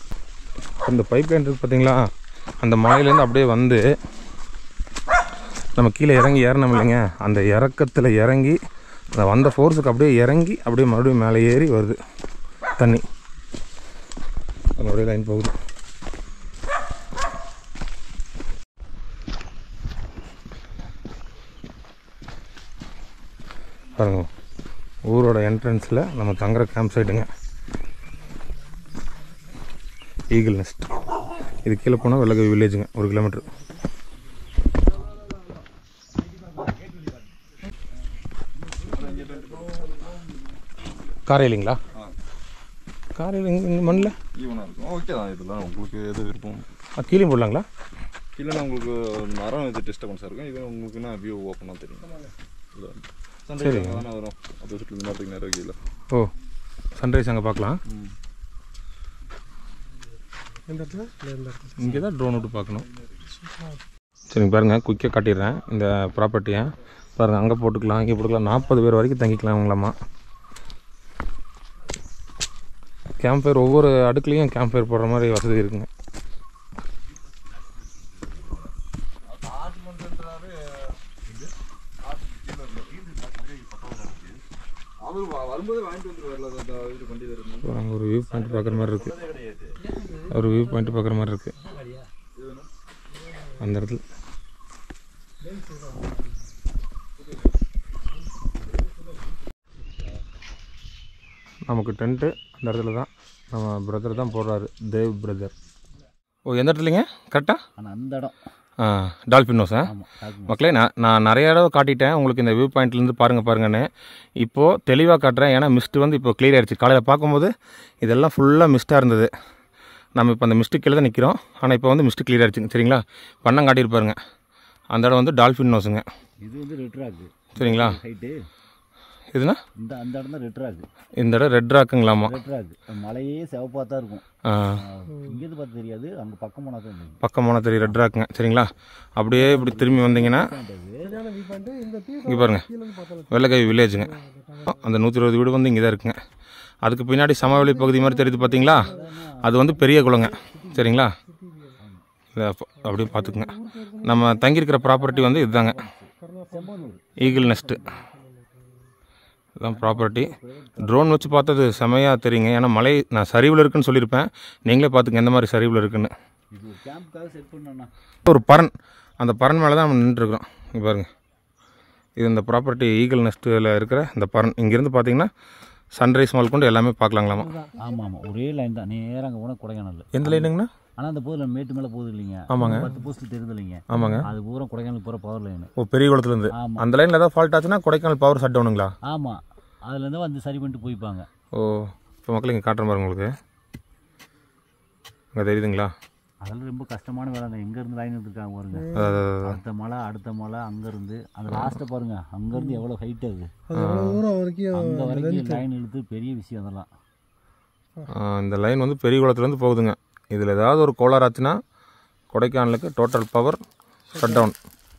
இந்த பைப் லைன் இருக்குது பார்த்தீங்களா அந்த மலையிலேருந்து அப்படியே வந்து நம்ம கீழே இறங்கி ஏறணும் இல்லைங்க அந்த இறக்கத்தில் இறங்கி அந்த வந்த ஃபோர்ஸுக்கு அப்படியே இறங்கி அப்படியே மறுபடியும் மேலே ஏறி வருது தண்ணி மறுபடியும் லைன் போகுது பாருங்க ஊரோட என்ட்ரன்ஸில் நம்ம தங்குற கேம்ப் சைட்டுங்க ஈகிள் நெஸ்ட் இது கீழே போனால் வெள்ளகவி வில்லேஜுங்க ஒரு கிலோமீட்டர் காரையிலிங்களா காரையில் இங்கே இங்கே மண்ணில் ஈவனாக இருக்கும் ஓகே தான் இதெல்லாம் உங்களுக்கு எது விருப்பம் கீழே போடலாங்களா இல்லைன்னா உங்களுக்கு மரம் இது டிஸ்டர்பன்ஸாக இருக்கும் இது உங்களுக்குன்னா வியூ ஓப்பனாக தெரியும் இல்லை சண்டே தானே வரும் ஆப்போசிட்டில் மரத்துக்கு நேரம் கீழே ஓ சன்ரைஸ் அங்கே பார்க்கலாம் இந்த இடத்துல இல்லை இந்த இடத்துல இங்கே தான் ட்ரோன் விட்டு பார்க்கணும் சரிங்க பாருங்கள் குயிக்காக காட்டிடுறேன் இந்த ப்ராப்பர்ட்டியை பாருங்கள் அங்கே போட்டுக்கலாம் இங்கே போட்டுக்கலாம் நாற்பது பேர் வரைக்கும் தங்கிக்கலாங்களாம்மா கேம்ப் ஃபயர் ஒவ்வொரு அடுக்குலேயும் கேம்ப் ஃபயர் போடுற மாதிரி வசதி இருக்குங்க அவர் வரும்போது வாங்கிட்டு வந்துருவார்ல அந்த இது வண்டி தரணும் ஸோ அங்கே ஒரு வியூ பாயிண்ட் பார்க்குற மாதிரி இருக்குது ஒரு வியூ பாயிண்ட் பார்க்குற மாதிரி இருக்குது அந்த இடத்துல நமக்கு டென்ட்டு அந்த இடத்துல தான் நம்ம பிரதர் தான் போடுறாரு தேவ் பிரதர் ஓ எந்த இடத்துலைங்க கரெக்டாக ஆனால் அந்த இடம் ஆ டால்ஃபின் நோஸா ஆமாம் டாக்குமெண்ட் மக்களே நான் நான் நிறைய இடம் காட்டிட்டேன் உங்களுக்கு இந்த வியூ பாயிண்ட்லேருந்து பாருங்கள் பாருங்கன்னு இப்போது தெளிவாக காட்டுறேன் ஏன்னா மிஸ்ட் வந்து இப்போ கிளியர் ஆயிடுச்சு காலையில் பார்க்கும்போது இதெல்லாம் ஃபுல்லாக மிஸ்ட்டாக இருந்தது நம்ம இப்போ அந்த மிஸ்ட்டு கீழே தான் நிற்கிறோம் ஆனால் இப்போ வந்து மிஸ்ட்டு கிளியர் ஆயிடுச்சுங்க சரிங்களா பண்ணம் காட்டியிருப்பாருங்க அந்த இடம் வந்து டால்ஃபின் நோஸுங்க இது வந்து ரெட்ராக்கு சரிங்களா ஹைட்டு இதுனா இந்த அந்த இடம் தான் ரெட்ராக்கு இந்த இடம் ரெட் ராக்குங்களாமா ரெட்ராக்கு மலையே சிவப்பாக தான் இருக்கும் ஆ, இங்கேருந்து பார்த்து தெரியாது அங்கே பக்கம் போனால் தான் தெரியும் பக்கமான தெரிய ரெட் ராக்குங்க சரிங்களா அப்படியே இப்படி திரும்பி வந்தீங்கன்னா சரியான வியூ பாயிண்ட் இந்த தீவு இங்கே பாருங்க கீழே இருந்து பார்த்தாலும் வெள்ளக்கை வில்லேஜுங்க அந்த நூற்றி இருபது வீடு வந்து இங்கே தான் இருக்குங்க அதுக்கு பின்னாடி சமவெளி பகுதி மாதிரி தெரியுது பார்த்தீங்களா அது வந்து பெரிய குளங்க சரிங்களா இதை அப்ப- அப்படியே பார்த்துக்குங்க நம்ம தங்கியிருக்கிற ப்ராப்பர்ட்டி வந்து இதுதாங்க ஈகிள் நெஸ்ட்டு இதுதான் ப்ராப்பர்ட்டி ட்ரோன் வச்சு பார்த்தது செமையாக தெரியுங்க ஏன்னா மலை நான் சரிவில் இருக்குன்னு சொல்லியிருப்பேன் நீங்களே பார்த்துங்க எந்த மாதிரி சரிவில் இருக்குன்னு இது ஒரு கேம்புக்காக செட் பண்ணோண்ணா ஒரு பறன் அந்த பறன் மேலே தான் நம்ம நின்றுருக்குறோம் இங்கே பாருங்க இது இந்த ப்ராப்பர்ட்டி ஈகிள் நெஸ்ட்டில் இருக்கிற இந்த பறன் இங்கேருந்து பார்த்தீங்கன்னா சன்ரைஸ் முதல் கொண்டு எல்லாமே பார்க்கலாங்களாமா ஆமாம் ஆமாம் ஒரே லைன் தான் நேராக அங்கே போனால் கொடைக்கானல் எந்த லைனுங்கண்ணா ஆனால் அந்த போதில் மேட்டு மேலே போகுது இல்லைங்க ஆமாங்க. பத்து போஸ்ட் தெரியுது இல்லைங்க ஆமாங்க அது பூரா கொடைக்கானல் போகிற பவர் லைனு ஓ பெரிய குளத்துலேருந்து ஆமாம் அந்த லைனில் ஏதாவது ஃபால்ட் ஆச்சுன்னா கொடைக்கானல் பவர் ஷட் டவுனுங்களா ஆமாம் அதுலேருந்து வந்து சரி பண்ணிட்டு போய்ப்பாங்க ஓ இப்போ மக்கள் இங்கே காட்டுற மாதிரி உங்களுக்கு இங்கே தெரியுதுங்களா அதெல்லாம் ரொம்ப கஷ்டமான வேலை தான் எங்கேருந்து லைன் எடுத்துருக்காங்க பாருங்க அதாவது அதாவது, அடுத்த மலை அடுத்த மலை அங்கேருந்து அந்த லாஸ்ட்டை பாருங்க அங்கேருந்து எவ்வளோ ஹைட் அது அது எவ்வளோ தூரம் வரைக்கும் அங்கே வரைக்கும் லைன் இழுத்து பெரிய விஷயம் அதெல்லாம் ஆ, இந்த லைன் வந்து பெரிய குளத்துலேருந்து போகுதுங்க இதில் ஏதாவது ஒரு கோளாறு ஆச்சுன்னா கொடைக்கானலுக்கு டோட்டல் பவர் ஷட் டவுன்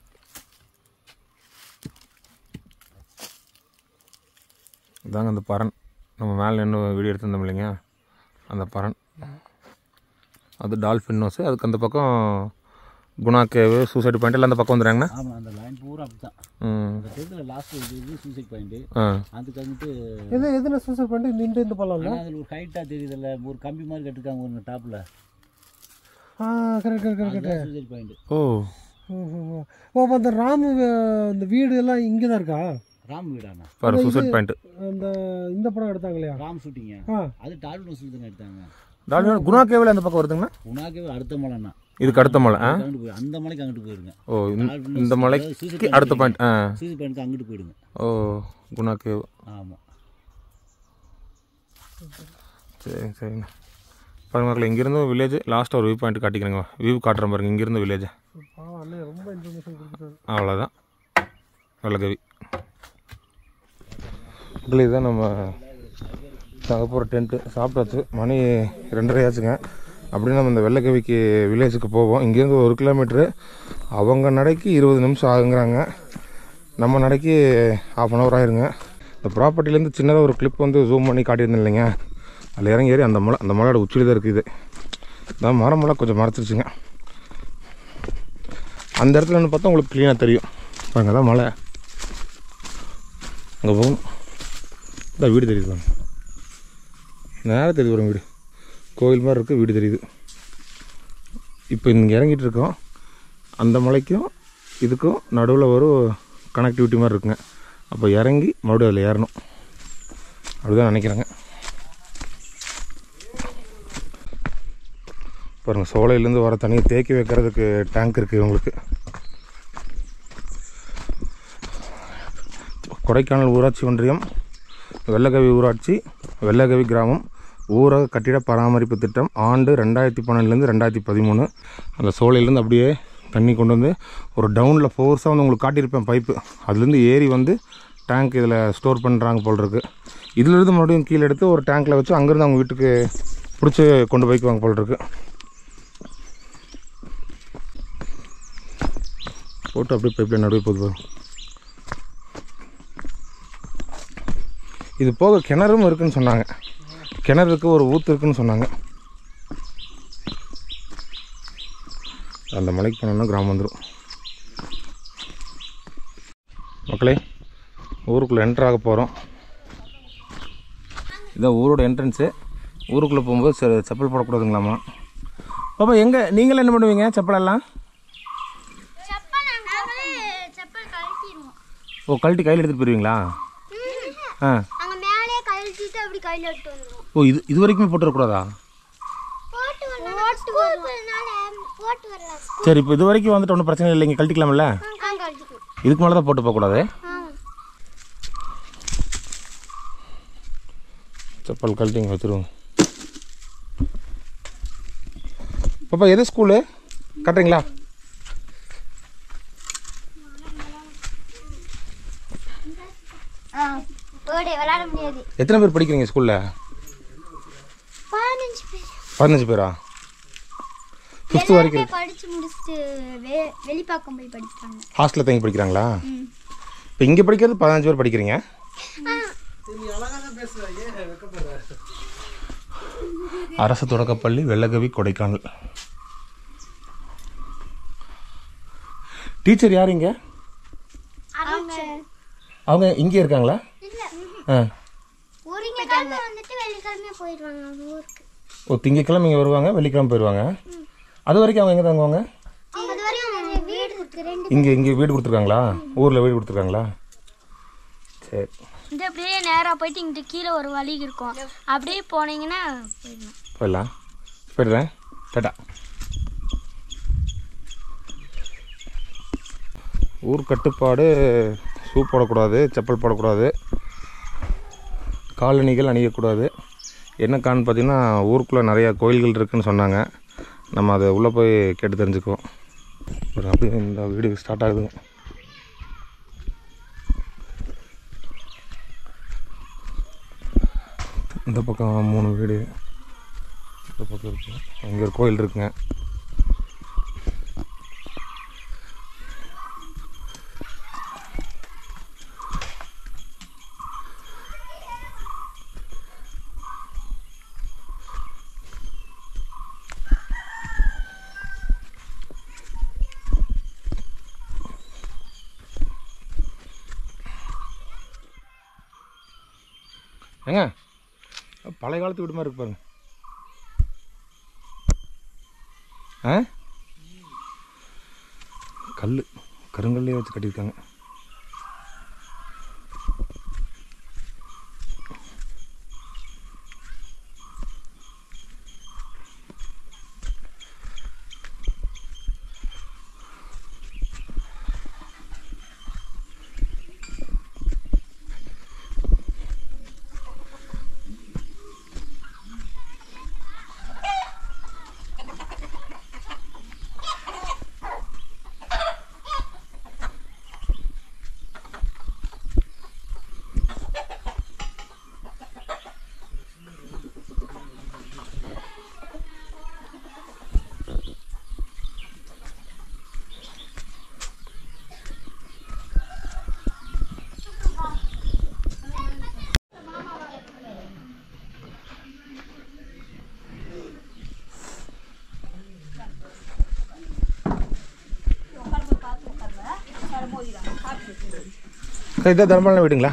இதாங்க அந்த பறன் நம்ம மேலே நின்று வீடியோ எடுத்திருந்தோம் இல்லைங்க அந்த பறன் அது டால்ஃபின் நோஸு அதுக்கு அந்த பக்கம் குணா கேவு சூசைட் பாயிண்ட் எல்லாம் அந்த பக்கம் வந்துடுறாங்கண்ணா ஆமாம் அந்த லைன் பூரா அப்படி தான் ம் அந்த தெருவில் லாஸ்ட் இது இது சூசைட் பாயிண்ட்டு ஆ அதுக்கு வந்துட்டு எது எதுல சூசைட் பண்ணிட்டு நின்று இருந்து போகலாம்ல ஆனால் அதில் ஒரு ஹைட்டாக தெரியுதுல்ல ஒரு கம்பி மாதிரி கட்டிருக்காங்க ஒரு டாப்பில் ஆ கரெக்ட் கரெக்ட் கரெக்ட் அதுதான் சூசைட் பாயிண்ட் ஓ ஓ அப்போ அந்த ராமு வே- இந்த வீடு எல்லாம் இங்கே தான் இருக்கா ராம் வீடாண்ணா பாரு சூசைட் பாயிண்ட் அந்த இந்த படம் எடுத்தாங்க இல்லையா ராம் ஷூட்டிங்க ஆ அது டால்பின் வசூல் தானே எடுத்தாங்க டால்ஃபின் குணா கேவில் அந்த பக்கம் வருதுங்கண்ணா உனாக்கே அடுத்த மலைண்ணா இதுக்கு அடுத்த மலை ஆ அங்கிட்டு போய் அந்த மலைக்கு அங்கிட்டு போயிருங்க ஓ இந்த- டால்பின் இந்த வசூல் மலைக்கு அதாவது சூசைட் அடுத்த பாயிண்ட் ஆ சூசைட் பாயிண்ட்க்கு அங்கிட்டு போயிடுங்க ஓ குணா கேவ் ஆமாம் சரிங்க சரிங்கண்ணா பாருங்க மக்களே இங்கேருந்து வில்லேஜ் லாஸ்ட்டாக ஒரு வியூ பாயிண்ட் காட்டிக்கிறேங்க வியூ காட்டுறேன் பாருங்க இங்கேருந்து வில்லேஜ் பாவம் அண்ணன் ரொம்ப இன்ஃபர்மேஷன் கொடுத்துட்டாரு அவ்வளோதான் வெள்ளக்கவி மக்களே இதுதான் நம்ம தங்க போகிற டென்ட்டு சாப்பிட்டாச்சு மணி ரெண்டரை ஆச்சுங்க அப்படியே நம்ம இந்த வெள்ளக்கவிக்கு வில்லேஜுக்கு போவோம் இங்கேருந்து ஒரு கிலோமீட்ரு அவங்க நடைக்கு இருபது நிமிஷம் ஆகுங்கிறாங்க நம்ம நடைக்கு ஹாஃப் அன் ஹவர் ஆயிருங்க இந்த ப்ராப்பர்ட்டிலேருந்து சின்னதாக ஒரு கிளிப் வந்து ஜூம் பண்ணி காட்டியிருந்தேன் இல்லைங்க அதில் இறங்கி ஏறி அந்த மலை அந்த மலையோட உச்சியில் தான் இருக்குது இது மரம் மலை கொஞ்சம் மறைச்சிருச்சுங்க அந்த இடத்துல நின்று பார்த்தா உங்களுக்கு க்ளீனாக தெரியும் பாருங்க அதான் மலை அங்கே போகணும் இதான் வீடு தெரியுது பாருங்க நேரம் தெரியுது பாருங்க வீடு கோயில் மாதிரி இருக்குது வீடு தெரியுது இப்போ இங்கே இறங்கிட்டு இருக்கோம் அந்த மலைக்கும் இதுக்கும் நடுவில் ஒரு கனெக்டிவிட்டி மாதிரி இருக்குங்க அப்போ இறங்கி மறுபடியும் அதில் ஏறணும் அப்படிதான் நினைக்கிறேங்க பாருங்கள் சோலையிலேருந்து வர தண்ணியை தேக்கி வைக்கிறதுக்கு டேங்க் இருக்குது இவங்களுக்கு கொடைக்கானல் ஊராட்சி ஒன்றியம் வெள்ளகவி ஊராட்சி வெள்ளகவி கிராமம் ஊரக கட்டிட பராமரிப்பு திட்டம் ஆண்டு ரெண்டாயிரத்தி பன்னெண்டுலேருந்து ரெண்டாயிரத்தி பதிமூணு அந்த சோலையிலேருந்து அப்படியே தண்ணி கொண்டு வந்து ஒரு டவுனில் ஃபோர்ஸாக வந்து உங்களுக்கு காட்டியிருப்பேன் பைப்பு அதுலேருந்து ஏறி வந்து டேங்க் இதில் ஸ்டோர் பண்ணுறாங்க போல் இருக்கு இதுலேருந்து மறுபடியும் கீழே எடுத்து ஒரு டேங்க்கில் வச்சு அங்கேருந்து அவங்க வீட்டுக்கு பிடிச்சி கொண்டு போய்க்குவாங்க போல் இருக்கு போட்டு அப்படியே பைப்பில் நடுவே போகுது பாருங்க. இது போக கிணறும் இருக்குன்னு சொன்னாங்க கிணறு இருக்கு ஒரு ஊத்து இருக்குன்னு சொன்னாங்க அந்த மலைக்கு போனோம்னா கிராமம் வந்துடும் மக்களே ஊருக்குள்ளே என்ட்ரு ஆக போகிறோம் இதான் ஊரோட என்ட்ரன்ஸு ஊருக்குள்ளே போகும்போது செ- செப்பல் போடக்கூடாதுங்களாமா பாப்பா எங்கே நீங்களே என்ன பண்ணுவீங்க செப்பலெல்லாம் செப்பல் நாங்களே செப்பல் கழட்டிடுவோம் ஓ கழட்டி கையில் எடுத்துகிட்டு போயிருவீங்களா ஆ அங்க மேலே கழட்டிட்டு அப்படி கையில எடுத்து வந்துருவோம் ஓ இது இது வரைக்குமே போட்டு வரக்கூடாதா போட்டு வரலாம் ஸ்கூல் போறதுனால போட்டு வரலாம் சரி இப்போ இது வரைக்கும் வந்துட்டு ஒன்றும் பிரச்சனை இல்லைங்க கழட்டிக்கலாம்ல ஆ கழட்டிக்குவோம் இதுக்கு மேலே தான் போட்டு போகக்கூடாது ஆ செப்பல் கழட்டி இங்கே வச்சுருவோங்க பாப்பா எது ஸ்கூலு கட்டுறீங்களா ஆ ஓடி விளையாட முடியாது எத்தனை பேர் படிக்கிறீங்க ஸ்கூலில் பதினஞ்சு பேர் பதினஞ்சு பேரா ஃபிஃப்த்து வரைக்கும் எல்லாருமே படிச்சு முடிச்சுட்டு வெ வெளிப்பாக்கம் போய் படிப்பாங்க ஹாஸ்டலில் தங்கி படிக்கிறாங்களா இப்போ இங்கே படிக்கிறது பதினஞ்சு பேர் படிக்கிறீங்க நீ அழகாக தான் பேசுற ஏன் வெக்கப்படுற அரசு தொடக்கப்பள்ளி வெள்ளகவி கொடைக்கானல் டீச்சர் யார் இங்கே அவங்க அவங்க இங்கே இருக்காங்களா இல்ல ஆ ஊருக்கு கிழமை வந்துட்டு வெள்ளிக்கிழமை போயிடுவாங்க அவங்க ஊருக்கு ஓ திங்கக்கிழமை இங்கே வருவாங்க வெள்ளிக்கிழமை போயிடுவாங்க அது வரைக்கும் அவங்க எங்கே தங்குவாங்க அது வரையும் அவங்க வீடு இருக்கு ரெண்டு இங்கே இங்கே வீடு கொடுத்துருக்காங்களா ஊரில் வீடு கொடுத்துருக்காங்களா சரி இந்த அப்படியே நேரா போயிட்டு இங்கிட்டு கீழே ஒரு வழி இருக்கும் அப்படியே போனீங்கன்னா போயிடலாம் போயிடலாம் போயிடுறேன் டாட்டா ஊர் கட்டுப்பாடு ஷூ போடக்கூடாது செப்பல் போடக்கூடாது காலணிகள் அணியக்கூடாது என்ன காரணம் பார்த்தீங்கன்னா ஊருக்குள்ளே நிறையா கோயில்கள் இருக்குன்னு சொன்னாங்க நம்ம அதை உள்ளே போய் கேட்டு தெரிஞ்சுக்குவோம் ஒரு அப்படியே இந்த வீடு ஸ்டார்ட் ஆகுதுங்க இந்த பக்கம் மூணு வீடு இந்த பக்கம் இருக்கு அங்கே ஒரு கோயில் இருக்குங்க ஏங்க பழைய காலத்து வீடு மாதிரி இருக்கு பாருங்க ஆ கல் கருங்கல்லே வச்சு கட்டியிருக்காங்க அக்கா இதான் தர்மபாலம் வீடுங்களா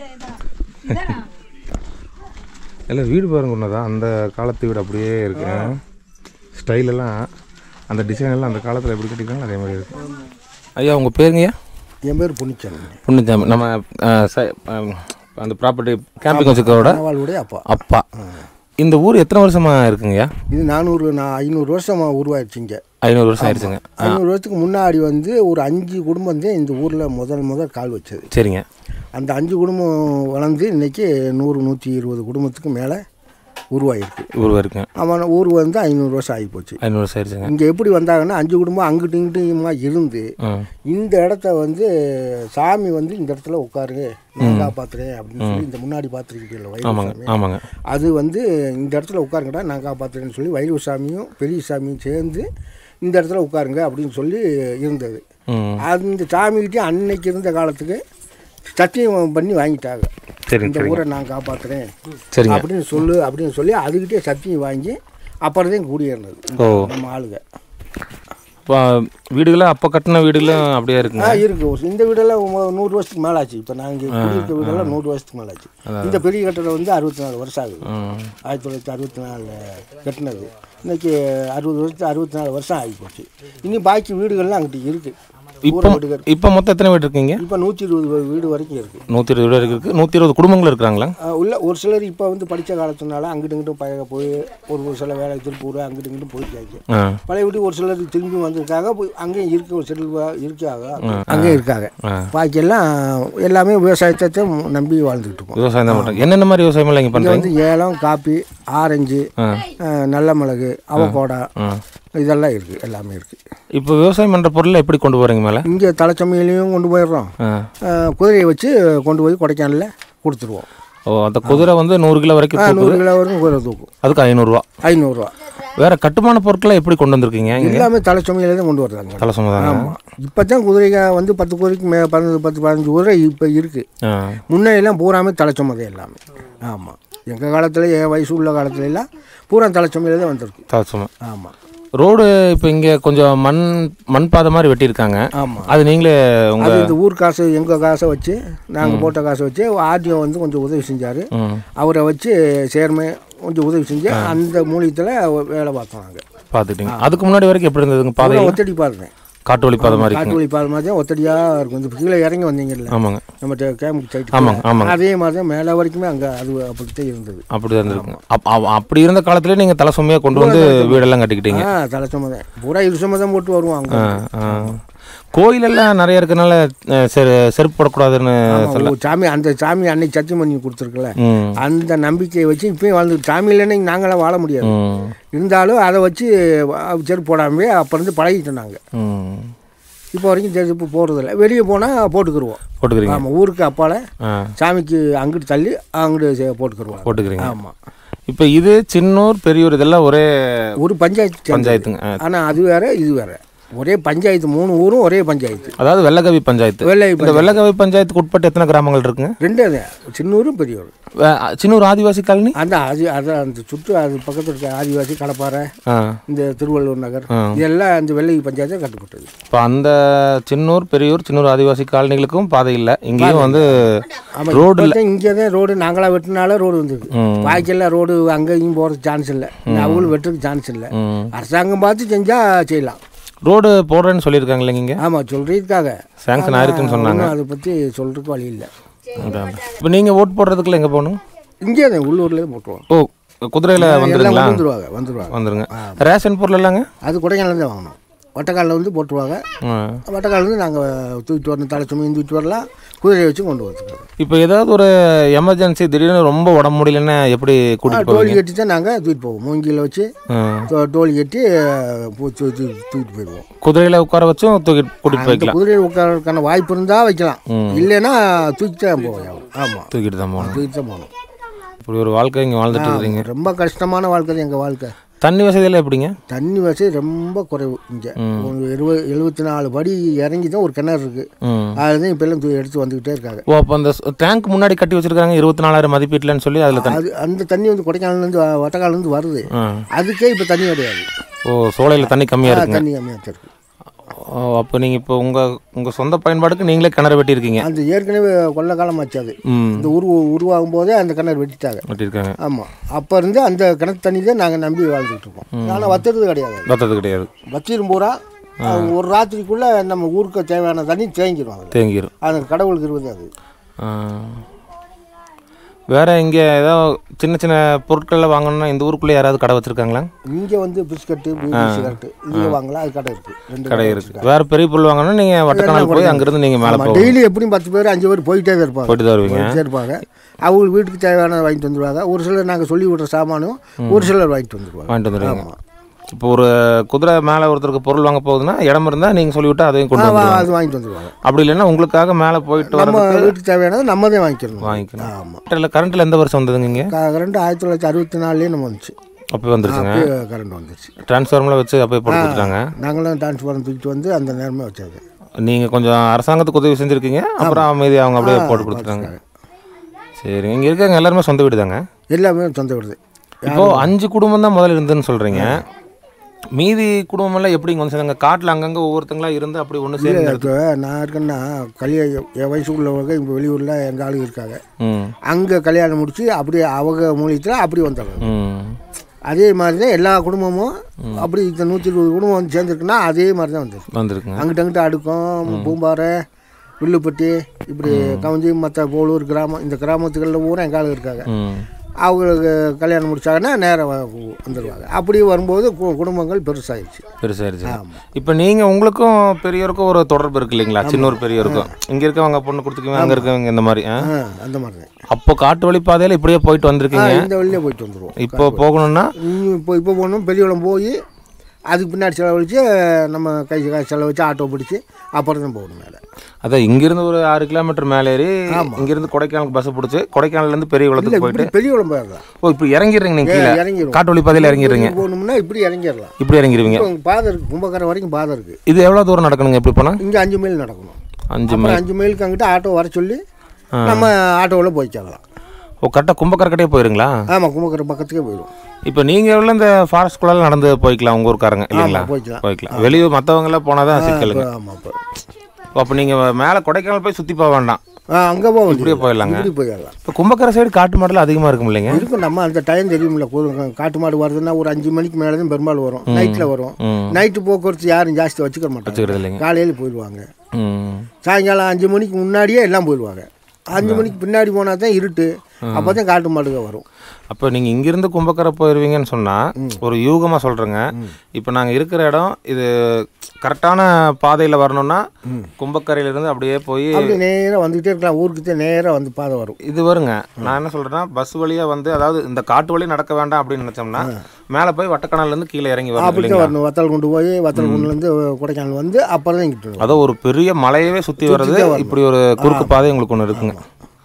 இல்லை வீடு பாருங்க ஒன்றுதான் அந்த காலத்து வீடு அப்படியே இருக்கு ஸ்டைல் எல்லாம் அந்த டிசைன் எல்லாம் அந்த காலத்தில் எப்படி கட்டிருக்காங்களோ அதே மாதிரி இருக்கு ஐயா உங்கள் பேருங்கய்யா என் பேர் பொன்னிச்சாமி புண்ணிச்சாமி நம்ம அஹ், ச- அஹ், அந்த ப்ராப்பர்ட்டி கேம்பிங் வச்சுக்கிறோட அவளுடைய அப்பா அப்பா இந்த ஊர் எத்தனை வருஷமா இருக்குங்கய்யா இது நானூறு நான் ஐநூறு வருஷமா உருவாயிருச்சுங்க ஐநூறு வருஷம் ஆயிடுச்சுங்க ஐநூறு வருஷத்துக்கு முன்னாடி வந்து ஒரு அஞ்சு குடும்பம் தான் இந்த ஊரில் முதல் முதல் கால் வச்சது சரிங்க அந்த அஞ்சு குடும்பம் வளர்ந்து இன்னைக்கு நூறு நூற்றி இருபது குடும்பத்துக்கு மேலே உருவாயிருக்கு ஊர் இருக்குங்க அவன் ஊர் வந்து ஐநூறு வருஷம் ஆகி போச்சு ஐநூறு வருஷம் ஆயிடுச்சுங்க இங்கே எப்படி வந்தாங்கன்னா அஞ்சு குடும்பம் அங்கிட்டு இங்கிட்டுமா இருந்து ம் இந்த இடத்த வந்து சாமி வந்து இந்த இடத்துல உட்காருங்க நான் காப்பாத்துறேன் அப்படின்னு சொல்லி இந்த முன்னாடி பார்த்துருக்கீங்களா ஆமாங்க வைரவ சாமி ஆமாங்க அது வந்து இந்த இடத்துல உட்காருங்கடா நான் காப்பாத்துறேன்னு சொல்லி வைரவ சாமியும் பெரிய சாமியும் சேர்ந்து இந்த இடத்துல உட்காருங்க அப்படின்னு சொல்லி இருந்தது ம் அந்த சாமிகிட்டே அன்னைக்கு இருந்த காலத்துக்கு சத்தியம் பண்ணி வாங்கிட்டாங்க சரிங்க இந்த சரிங்க ஊரை நான் காப்பாத்துறேன் சரிங்க அப்படின்னு சொல்லு அப்படின்னு சொல்லி அதுக்கிட்டே சத்தியம் வாங்கி அப்புறம் தான் குடியேறினது ஓ நம்ம ஆளுங்க இப்போ வீடுகளும் அப்போ கட்டின வீடுகளும் அப்படியே இருக்குங்க ஆ இருக்கு ஒரு- இந்த வீடெல்லாம் ஒ- நூறு வருஷத்துக்கு மேலே ஆச்சு இப்போ நாங்கள் குடியிருக்க வீடெல்லாம் நூறு வருஷத்துக்கு மேலே ஆச்சு இந்த பெரிய கட்டடம் வந்து அறுபத்தி நாலு வருஷம் ஆகுது ம் ஆயிரத்தி தொள்ளாயிரத்தி அறுபத்தி நாலில் கட்டினது இன்னைக்கு அறுபது வருஷத்து அறுபத்தி நாலு வருஷம் ஆகி போச்சு இனி பாக்கி வீடுகள்லாம் அங்கிட்டு இருக்கு இப்போ இப்போ மொத்தம் எத்தனை வீடு இருக்கீங்க இப்போ நூற்றி இருபது வீடு வரைக்கும் இருக்கு நூற்றி இருபது வீடு இருக்கு நூற்றி இருபது குடும்பங்கள் இருக்கிறாங்களா ஆ, உள்ள ஒரு சிலர் இப்போ வந்து படித்த காலத்தினால அங்கிட்டு இங்கிட்டு பழக போய் ஒரு ஒரு சில வேலை திருப்பூர் அங்கிட்டு இங்கிட்டு போயிருக்காங்க ஆ பழைய வீட்டு ஒரு சிலர் திரும்பி வந்திருக்காங்க போய் அங்கேயும் இருக்க ஒரு சிலர் வா- இருக்காங்க அங்கேயும் இருக்காங்க ஆ. பாக்கியெல்லாம் எல்லாமே விவசாயத்தை தான் நம்பி வாழ்ந்துக்கிட்டு இருக்கோம் விவசாயம் தான் பண்ணுறேன் என்னென்ன மாதிரி விவசாயம் எல்லாம் இங்கே இங்கே பண்ணுறீங்க வந்து ஏலம் காப்பி ஆரஞ்சு ஆ ஆ, நல்ல மிளகு அவகோடா ஆ இதெல்லாம் இருக்குது எல்லாமே இருக்குது இப்போ விவசாயம் பண்ணுற பொருளை எப்படி கொண்டு போகிறீங்க மேலே இங்கே தலைச்சமையிலையும் கொண்டு போயிடுறோம் ஆ ஆ, குதிரையை வச்சு கொண்டு போய் கொடைக்கானலில் கொடுத்துருவோம் ஓ அந்த குதிரை வந்து நூறு கிலோ வரைக்கும் ஆ, தூக்குது நூறு கிலோ வரைக்கும் குதிரை தூக்கும் அதுக்கு ஐநூறுரூவா ஐநூறுரூவா வேற கட்டுமான பொருட்களை எப்படி கொண்டு வந்திருக்கீங்க இங்கே எல்லாமே தலைச்சமையில தான் கொண்டு வர்றாங்க தலை சுமதாங்க ஆமாம் இப்போ தான் குதிரைங்க வந்து பத்து குதிரைக்கு மே பதினஞ்சு பத்து பதினஞ்சு குதிரை இப்போ இருக்குது ஆ முன்னாடியெல்லாம் பூராமே தலைச்சமதே எல்லாமே ஆமாம் எங்கள் காலத்தில் என் வயசு உள்ள காலத்துல எல்லாம் பூரா தலைச்சமையில தான் வந்திருக்கு தலை சும ஆமாம் ரோடு இப்போ இங்கே கொஞ்சம் மண் மண் பாதை மாதிரி வெட்டியிருக்காங்க ஆமாம் அது நீங்களே அது உங்கள் இந்த ஊர் காசு எங்கள் காசை வச்சு நாங்கள் போட்ட காசை வச்சு ஆர்டிஓ வந்து கொஞ்சம் உதவி செஞ்சார் ம் அவரை வச்சு சேர்மன் கொஞ்சம் உதவி செஞ்சு அந்த மூலியத்தில் வேலை பார்த்தோம் நாங்கள் பார்த்துக்கிட்டீங்க அதுக்கு முன்னாடி வரைக்கும் எப்படி இருந்ததுங்க பாதை ஒத்தடி பாருங்க காட்டு வழி பாதை மாதிரி காட்டு இருக்குங்க வழி பாதை மாதிரி தான் ஒத்தடியாக இருக்கும் இந்த கீழே இறங்கி வந்தீங்கல்ல ஆமாங்க நம்ம கேமுக்கு சைட்டு ஆமாங்க, ஆமாங்க. அதே மாதிரி தான் மேலே வரைக்குமே அங்கே அது அப்படித்தான் இருந்தது அப்படி தான் இருந்திருக்குங்க அப் அப்- அப்படி இருந்த காலத்துலேயே நீங்கள் தலை சுமையாக கொண்டு வந்து வீடெல்லாம் கட்டிக்கிட்டீங்க ஆ தலைச்சம தான் பூரா இருசம தான் போட்டு வருவோம் அங்கே ஆ ஆ கோயிலெல்லாம் நிறைய இருக்கனால அஹ், செரு செருப்பு போடக்கூடாதுன்னு சொல்ல சாமி அந்த சாமி அன்னைக்கு சத்தியம் பண்ணி கொடுத்துருக்குல்ல ம் அந்த நம்பிக்கையை வச்சு இப்பயும் வாழ்ந்து சாமி இல்லைன்னா இங்க நாங்களாம் வாழ முடியாது ம் இருந்தாலும் அதை வச்சு வா- செருப்பு போடாமே அப்போ இருந்து பழகிட்டோம் நாங்கள் ம் இப்போ வரைக்கும் செருப்பு போடுறதில்ல வெளியே போனால் போட்டுக்கிருவோம் போட்டுக்கிறீங்க ஆமாம் ஊருக்கு அப்பால் ஆ சாமிக்கு அங்கிட்டு தள்ளி அங்கிட்டு செ- போட்டுக்கிருவோம் போட்டுக்கிறீங்க ஆமாம் இப்போ இது சின்னூர் பெரியூர் இதெல்லாம் ஒரே ஒரு பஞ்சாயத்து சேர்ந்தது. பஞ்சாயத்துங்க ஆ. ஆனால் அது வேற இது வேற ஒரே பஞ்சாயத்து மூணு ஊரும் ஒரே பஞ்சாயத்து அதாவது வெள்ளகவி பஞ்சாயத்து வெள்ளை இந்த வெள்ளகவி பஞ்சாயத்துக்கு உட்பட்டு எத்தனை கிராமங்கள் இருக்குங்க ரெண்டு அது சின்னூரும் பெரியூர் வே- சின்னூர் ஆதிவாசி காலனி அந்த அது அது அந்த சுற்று அது பக்கத்தில் இருக்க ஆதிவாசி கடப்பாறை ஆ இந்த திருவள்ளூர் நகர் ஆ. இதெல்லாம் அந்த வெள்ளை பஞ்சாயத்தை கட்டுப்பட்டது இப்போ அந்த சின்னூர் பெரியூர் சின்னூர் ஆதிவாசி காலனிகளுக்கும் பாதை இல்லை இங்கேயும் வந்து ஆமாம் ரோடு ரோடு இங்கே தான் ரோடு நாங்களாக வெட்டினால ரோடு வந்தது ம். பாக்கியெல்லாம் ரோடு அங்கேயும் போகிறதுக்கு சான்ஸ் இல்லை அவங்களும் வெட்டுறதுக்கு சான்ஸ் இல்லை ம். அரசாங்கம் பார்த்து செஞ்சால் செய்யலாம் ரோடு போடுறேன்னு சொல்லியிருக்காங்க இல்லைங்க இங்கே ஆமாம் சொல்கிறதுக்காக சாங்ஷன் ஆயிருக்குன்னு சொன்னாங்க அதை பற்றி சொல்கிறதுக்கு வழி இல்லை இப்போ நீங்கள் ஓட் போடுறதுக்குள்ள எங்கே போகணும் இங்கே தான் உள்ளூர்லேயே போட்டுருவோம் ஓ குதிரையில் எல்லாம் வந்துருங்களா வந்துருவாங்க வந்துருவாங்க வந்துருங்க ரேஷன் பொருள் எல்லாங்க அது கொடைக்கானல் தான் வாங்கணும் வட்டக்காலில் வந்து போட்டுருவாங்க ஆ. வட்டக்கால் வந்து நாங்கள் தூக்கிட்டு வரணும் தலை சுமையும் தூக்கிட்டு வரலாம் குதிரையை வச்சு கொண்டு வந்துருக்கோம் இப்போ ஏதாவது ஒரு எமர்ஜென்சி திடீர்னு ரொம்ப உடம்பு முடியலன்னா எப்படி கூட்டிகிட்டு டோலி போவீங்க கட்டி தான் நாங்கள் தூக்கிட்டு போவோம் மூங்கியில் வச்சு ஆ. டோ- டோலி கட்டி பூ- தூ- தூ- தூக்கிட்டு போயிடுவோம் குதிரையில் உட்கார வச்சும் தூக்கிட்டு கூட்டிகிட்டு அந்த போய்க்கலாம் குதிரையில் உட்காரதுக்கான வாய்ப்பு இருந்தால் வைக்கலாம் இல்லைன்னா தூக்கிட்டு தான் போவோம் ஆமாம் தூக்கிட்டு தான் போகணும் தூக்கிட்டு தான் போகணும் இப்படி ஒரு வாழ்க்கை இங்கே வாழ்ந்துட்டு இருக்கிறீங்க ரொம்ப கஷ்டமான வாழ்க்கை தான் எங்கள் வாழ்க்கை தண்ணி வசதியெல்லாம் எப்படிங்க தண்ணி வசதி ரொம்ப குறைவு இங்கே ஒரு எழுபது எழுபத்தி நாலு படி இறங்கி தான் ஒரு கிணறு இருக்குது ம் அதுதான் இப்போ எல்லாம் தூ- எடுத்து வந்துக்கிட்டே இருக்காங்க ஓ அப்போ அந்த டேங்க் முன்னாடி கட்டி வச்சிருக்காங்க இருபத்தி நாலாயிரம் மதிப்பீட்டில்னு சொல்லி அதில் தண்ணி அது அந்த தண்ணி வந்து கொடைக்கானல்லேருந்து வட்டக்காலேருந்து வருது ஆ. அதுக்கே இப்போ தண்ணி கிடையாது ஓ சோலையில் தண்ணி கம்மியாக ஆ, இருக்குங்க தண்ணி கம்மியாக தான் இருக்கு ஓ அப்போ நீங்கள் இப்போ உங்கள் உங்கள் சொந்த பயன்பாடுக்கு நீங்களே கிணறு வெட்டியிருக்கீங்க அந்த ஏற்கனவே கொள்ள காலமாச்சு அது ம் இந்த உருவ உருவாகும் போதே அந்த கிணறு வெட்டிட்டாங்க வெட்டியிருக்காங்க ஆமாம் அப்போ இருந்து அந்த கிணத்து தண்ணி தான் நாங்கள் நம்பி வாழ்ந்துட்டு இருக்கோம் ஆனால் வத்துறது கிடையாது வத்தது கிடையாது வச்சிரும் பூரா அது ஒரு ராத்திரிக்குள்ளே நம்ம ஊருக்கு தேவையான தண்ணி தேங்கிடும் அதில் தேங்கிரும் அது கடவுளுக்கு இருபது அது ஆ. வேற இங்கே ஏதோ சின்ன சின்ன பொருட்களை வாங்கணும்னா இந்த ஊருக்குள்ளே யாராவது கடை வச்சுருக்காங்களா இங்கே வந்து பிஸ்கட்டு பீடி சிகரெட்டு இது வாங்கலாம் அது கடை இருக்குது ரெண்டு கடை இருக்கு வேற பெரிய பொருள் வாங்கணும்னா நீங்கள் வட்டக்கணல் போய் அங்கேருந்து நீங்கள் மேலே போகணும் டெய்லி எப்படியும் பத்து பேர் அஞ்சு பேர் போயிட்டே தான் இருப்பாங்க போயிட்டு தான் வருவீங்க போயிட்டே இருப்பாங்க அவங்க வீட்டுக்கு தேவையானதை வாங்கிட்டு வந்துடுவாங்க ஒரு சிலர் நாங்கள் சொல்லி விடுற சாமானும் ஒரு சிலர் வாங்கிட்டு வந்துடுவாங்க வாங்கிட்டு வந்துடுவீங்க ஆமாம் இப்போ ஒரு குதிரை மேலே ஒருத்தருக்கு பொருள் வாங்க போகுதுன்னா இடம் இருந்தால் நீங்கள் சொல்லிவிட்டு அதையும் கொண்டு வந்துடுவாங்க அது வாங்கிட்டு வந்துடுவாங்க அப்படி இல்லைன்னா உங்களுக்காக மேலே போயிட்டு நம்ம வரதுக்கு வீட்டுக்கு தேவையானதை நம்ம தான் வாங்கிக்கணும் வாங்கிக்கணும் ஆமாம் இல்லை கரண்ட்டில் எந்த வருஷம் வந்ததுங்க இங்கே கரண்ட் ஆயிரத்தி தொள்ளாயிரத்தி அறுபத்தி நாலுலேயே நம்ம வந்துச்சு அப்போ வந்துருச்சுங்க அப்பயே கரண்ட் வந்துருச்சு டிரான்ஸ்ஃபார்மில் வச்சு அப்போ போட்டு கொடுத்துட்டாங்க நாங்களும் டிரான்ஸ்ஃபார்மர் தூக்கிட்டு வந்து அந்த நேரமே வச்சாங்க நீங்கள் கொஞ்சம் அரசாங்கத்துக்கு உதவி செஞ்சுருக்கீங்க அப்புறம் அமைதி அவங்க அப்படியே போட்டு கொடுத்துட்டாங்க சரி இங்கே இருக்கவங்க எல்லாருமே சொந்த வீடு தாங்க எல்லாமே சொந்த விடுது இப்போ அஞ்சு குடும்பம் தான் முதல்ல இருந்துன்னு சொல்கிறீங்க மீதி குடும்பம் எல்லாம் எப்படி இங்கே வந்து சேர்ந்தாங்க காட்டில் அங்கங்கே ஒவ்வொருத்தங்களா இருந்து அப்படி ஒன்று சேர்ந்து இப்போ நான் இருக்கேன்னா கல்யாணம் என் வயசு உள்ளவங்க இப்போ வெளியூரில் எங்கள் ஆளுங்க இருக்காங்க ம் அங்கே கல்யாணம் முடிச்சு அப்படியே அவங்க மூலியத்தில் அப்படி வந்துடுறாங்க ம் அதே மாதிரி தான் எல்லா குடும்பமும் அப்படி இந்த நூற்றி இருபது குடும்பம் வந்து சேர்ந்துருக்குன்னா அதே மாதிரி தான் வந்துருக்கு வந்திருக்குங்க அங்கிட்ட அங்கிட்ட அடுக்கம் பூம்பாறை வில்லுப்பட்டி இப்படி கவுஞ்சி மற்ற போலூர் கிராமம் இந்த கிராமத்துகளில் பூரா எங்கள் ஆளுங்க இருக்காங்க ம் அவங்களுக்கு கல்யாணம் முடிச்சாங்கன்னா நேரம் வந்துடுவாங்க அப்படி வரும்போது கு- குடும்பங்கள் பெருசாகிடுச்சு பெருசாயிருச்சு இப்போ நீங்கள் உங்களுக்கும் பெரியவருக்கும் ஒரு தொடர்பு இருக்கு இல்லைங்களா சின்னூர் பெரியவருக்கும் இங்கே இருக்கவங்க பொண்ணு கொடுத்துக்குவீங்க அங்கே இருக்கவங்க இந்த மாதிரி ஆ? ஆ அந்த மாதிரி தான் அப்போ காட்டு வழி பாதையில் இப்படியே போயிட்டு வந்திருக்கீங்க இந்த வழியிலே போயிட்டு வந்துடுவோம் இப்போ போகணும்னா இன்னும் இப்போ இப்போ போகணும் பெரியவளம் போய் அதுக்கு பின்னாடி செலவழித்து நம்ம கை காசு செலவழிச்சு ஆட்டோ பிடிச்சி அப்புறம் தான் போகணும் மேலே அதான் இங்கிருந்து ஒரு ஆறு கிலோமீட்டர் மேலே ஏறி இங்கிருந்து கொடைக்கானலுக்கு பஸ் பிடிச்சி கொடைக்கானல்லேருந்து பெரிய இல்லை குளத்துக்கு போயிட்டு இப்படி பெரியவளம் போயிடலாம் ஓ இப்போ இறங்கிடுறீங்க நீங்கள் கீழே இறங்கிடுவோம் காட்டு வழி பாதையில் இறங்கிடுறீங்க போகணும்னா இப்படி இறங்கிடலாம் இப்படி இறங்கிடுவீங்க இப்போ உங்க பாதை இருக்குது கும்பகரை வரைக்கும் பாதை இருக்குது இது எவ்வளோ தூரம் நடக்கணுங்க எப்படி போனால் இங்கே அஞ்சு மைல் நடக்கணும் அஞ்சு அப்புறம் அஞ்சு மைலுக்கு அங்கிட்ட ஆட்டோ வர சொல்லி நம்ம ஆட்டோவில் போய்க்கலாம் ஓ கரெக்டாக கும்பக்கரக்கட்டே போயிருங்களா ஆமாம் கும்பகரை பக்கத்துக்கே போயிடும் இப்போ நீங்கள் உள்ள இந்த ஃபாரஸ்ட்குள்ளே நடந்து போய்க்கலாம் உங்கள் ஊருக்காரங்க இல்லைங்களா போய்க்கலாம். போய்க்கலாம் வெளியூர் மற்றவங்களாம் போனால் தான் சிக்கலுங்க ஆமாம் இப்போ அப்போ நீங்கள் மேலே கொடைக்கானல் போய் சுற்றி போக வேண்டாம் ஆ அங்கே போக இப்படியே போயிடலாங்க இப்படி போயிடலாம் இப்போ கும்பக்கரை சைடு காட்டு மாடல் அதிகமாக இருக்கும் இல்லைங்க இருக்கும் நம்ம அந்த டைம் தெரியுமில்ல கு- காட்டு மாடு வருதுன்னா ஒரு அஞ்சு மணிக்கு மேலே தான் பெரும்பாலும் வரும் நைட்டில் வரும் ம் நைட்டு போக்குவரத்து யாரும் ஜாஸ்தி வச்சுக்க மாட்டாங்க வச்சுக்கிறது இல்லைங்க காலையில் போயிடுவாங்க ம் சாயங்காலம் அஞ்சு மணிக்கு முன்னாடியே எல்லாம் போயிடுவாங்க அஞ்சு மணிக்கு பின்னாடி போனால் தான் இருட்டு அப்போ தான் காட்டு மாடுக வரும் அப்போ நீங்கள் இங்கேருந்து கும்பக்கரை போயிடுவீங்கன்னு சொன்னால் ஒரு யூகமாக சொல்கிறேங்க இப்போ நாங்கள் இருக்கிற இடம் இது கரெக்டான பாதையில் வரணும்னா கும்பக்கரையிலேருந்து அப்படியே போய் அப்படி நேராக வந்துக்கிட்டே இருக்கலாம் ஊருக்கு தான் நேராக வந்து பாதை வரும் இது வருங்க நான் என்ன சொல்கிறேன்னா பஸ் வழியாக வந்து அதாவது இந்த காட்டு வழி நடக்க வேண்டாம் அப்படின்னு நினச்சோம்னா மேலே போய் வட்டக்கணல்லேருந்து கீழே இறங்கி வரணும் அப்படி தான் வரணும் வத்தல் கொண்டு போய் வத்தல் குண்டுலேருந்து கொடைக்கானல் வந்து அப்புறம் தான் இங்கிட்டு வரும் அதோ ஒரு பெரிய மலையவே சுற்றி வர்றது இப்படி ஒரு குறுக்கு பாதை உங்களுக்கு ஒன்று இருக்குங்க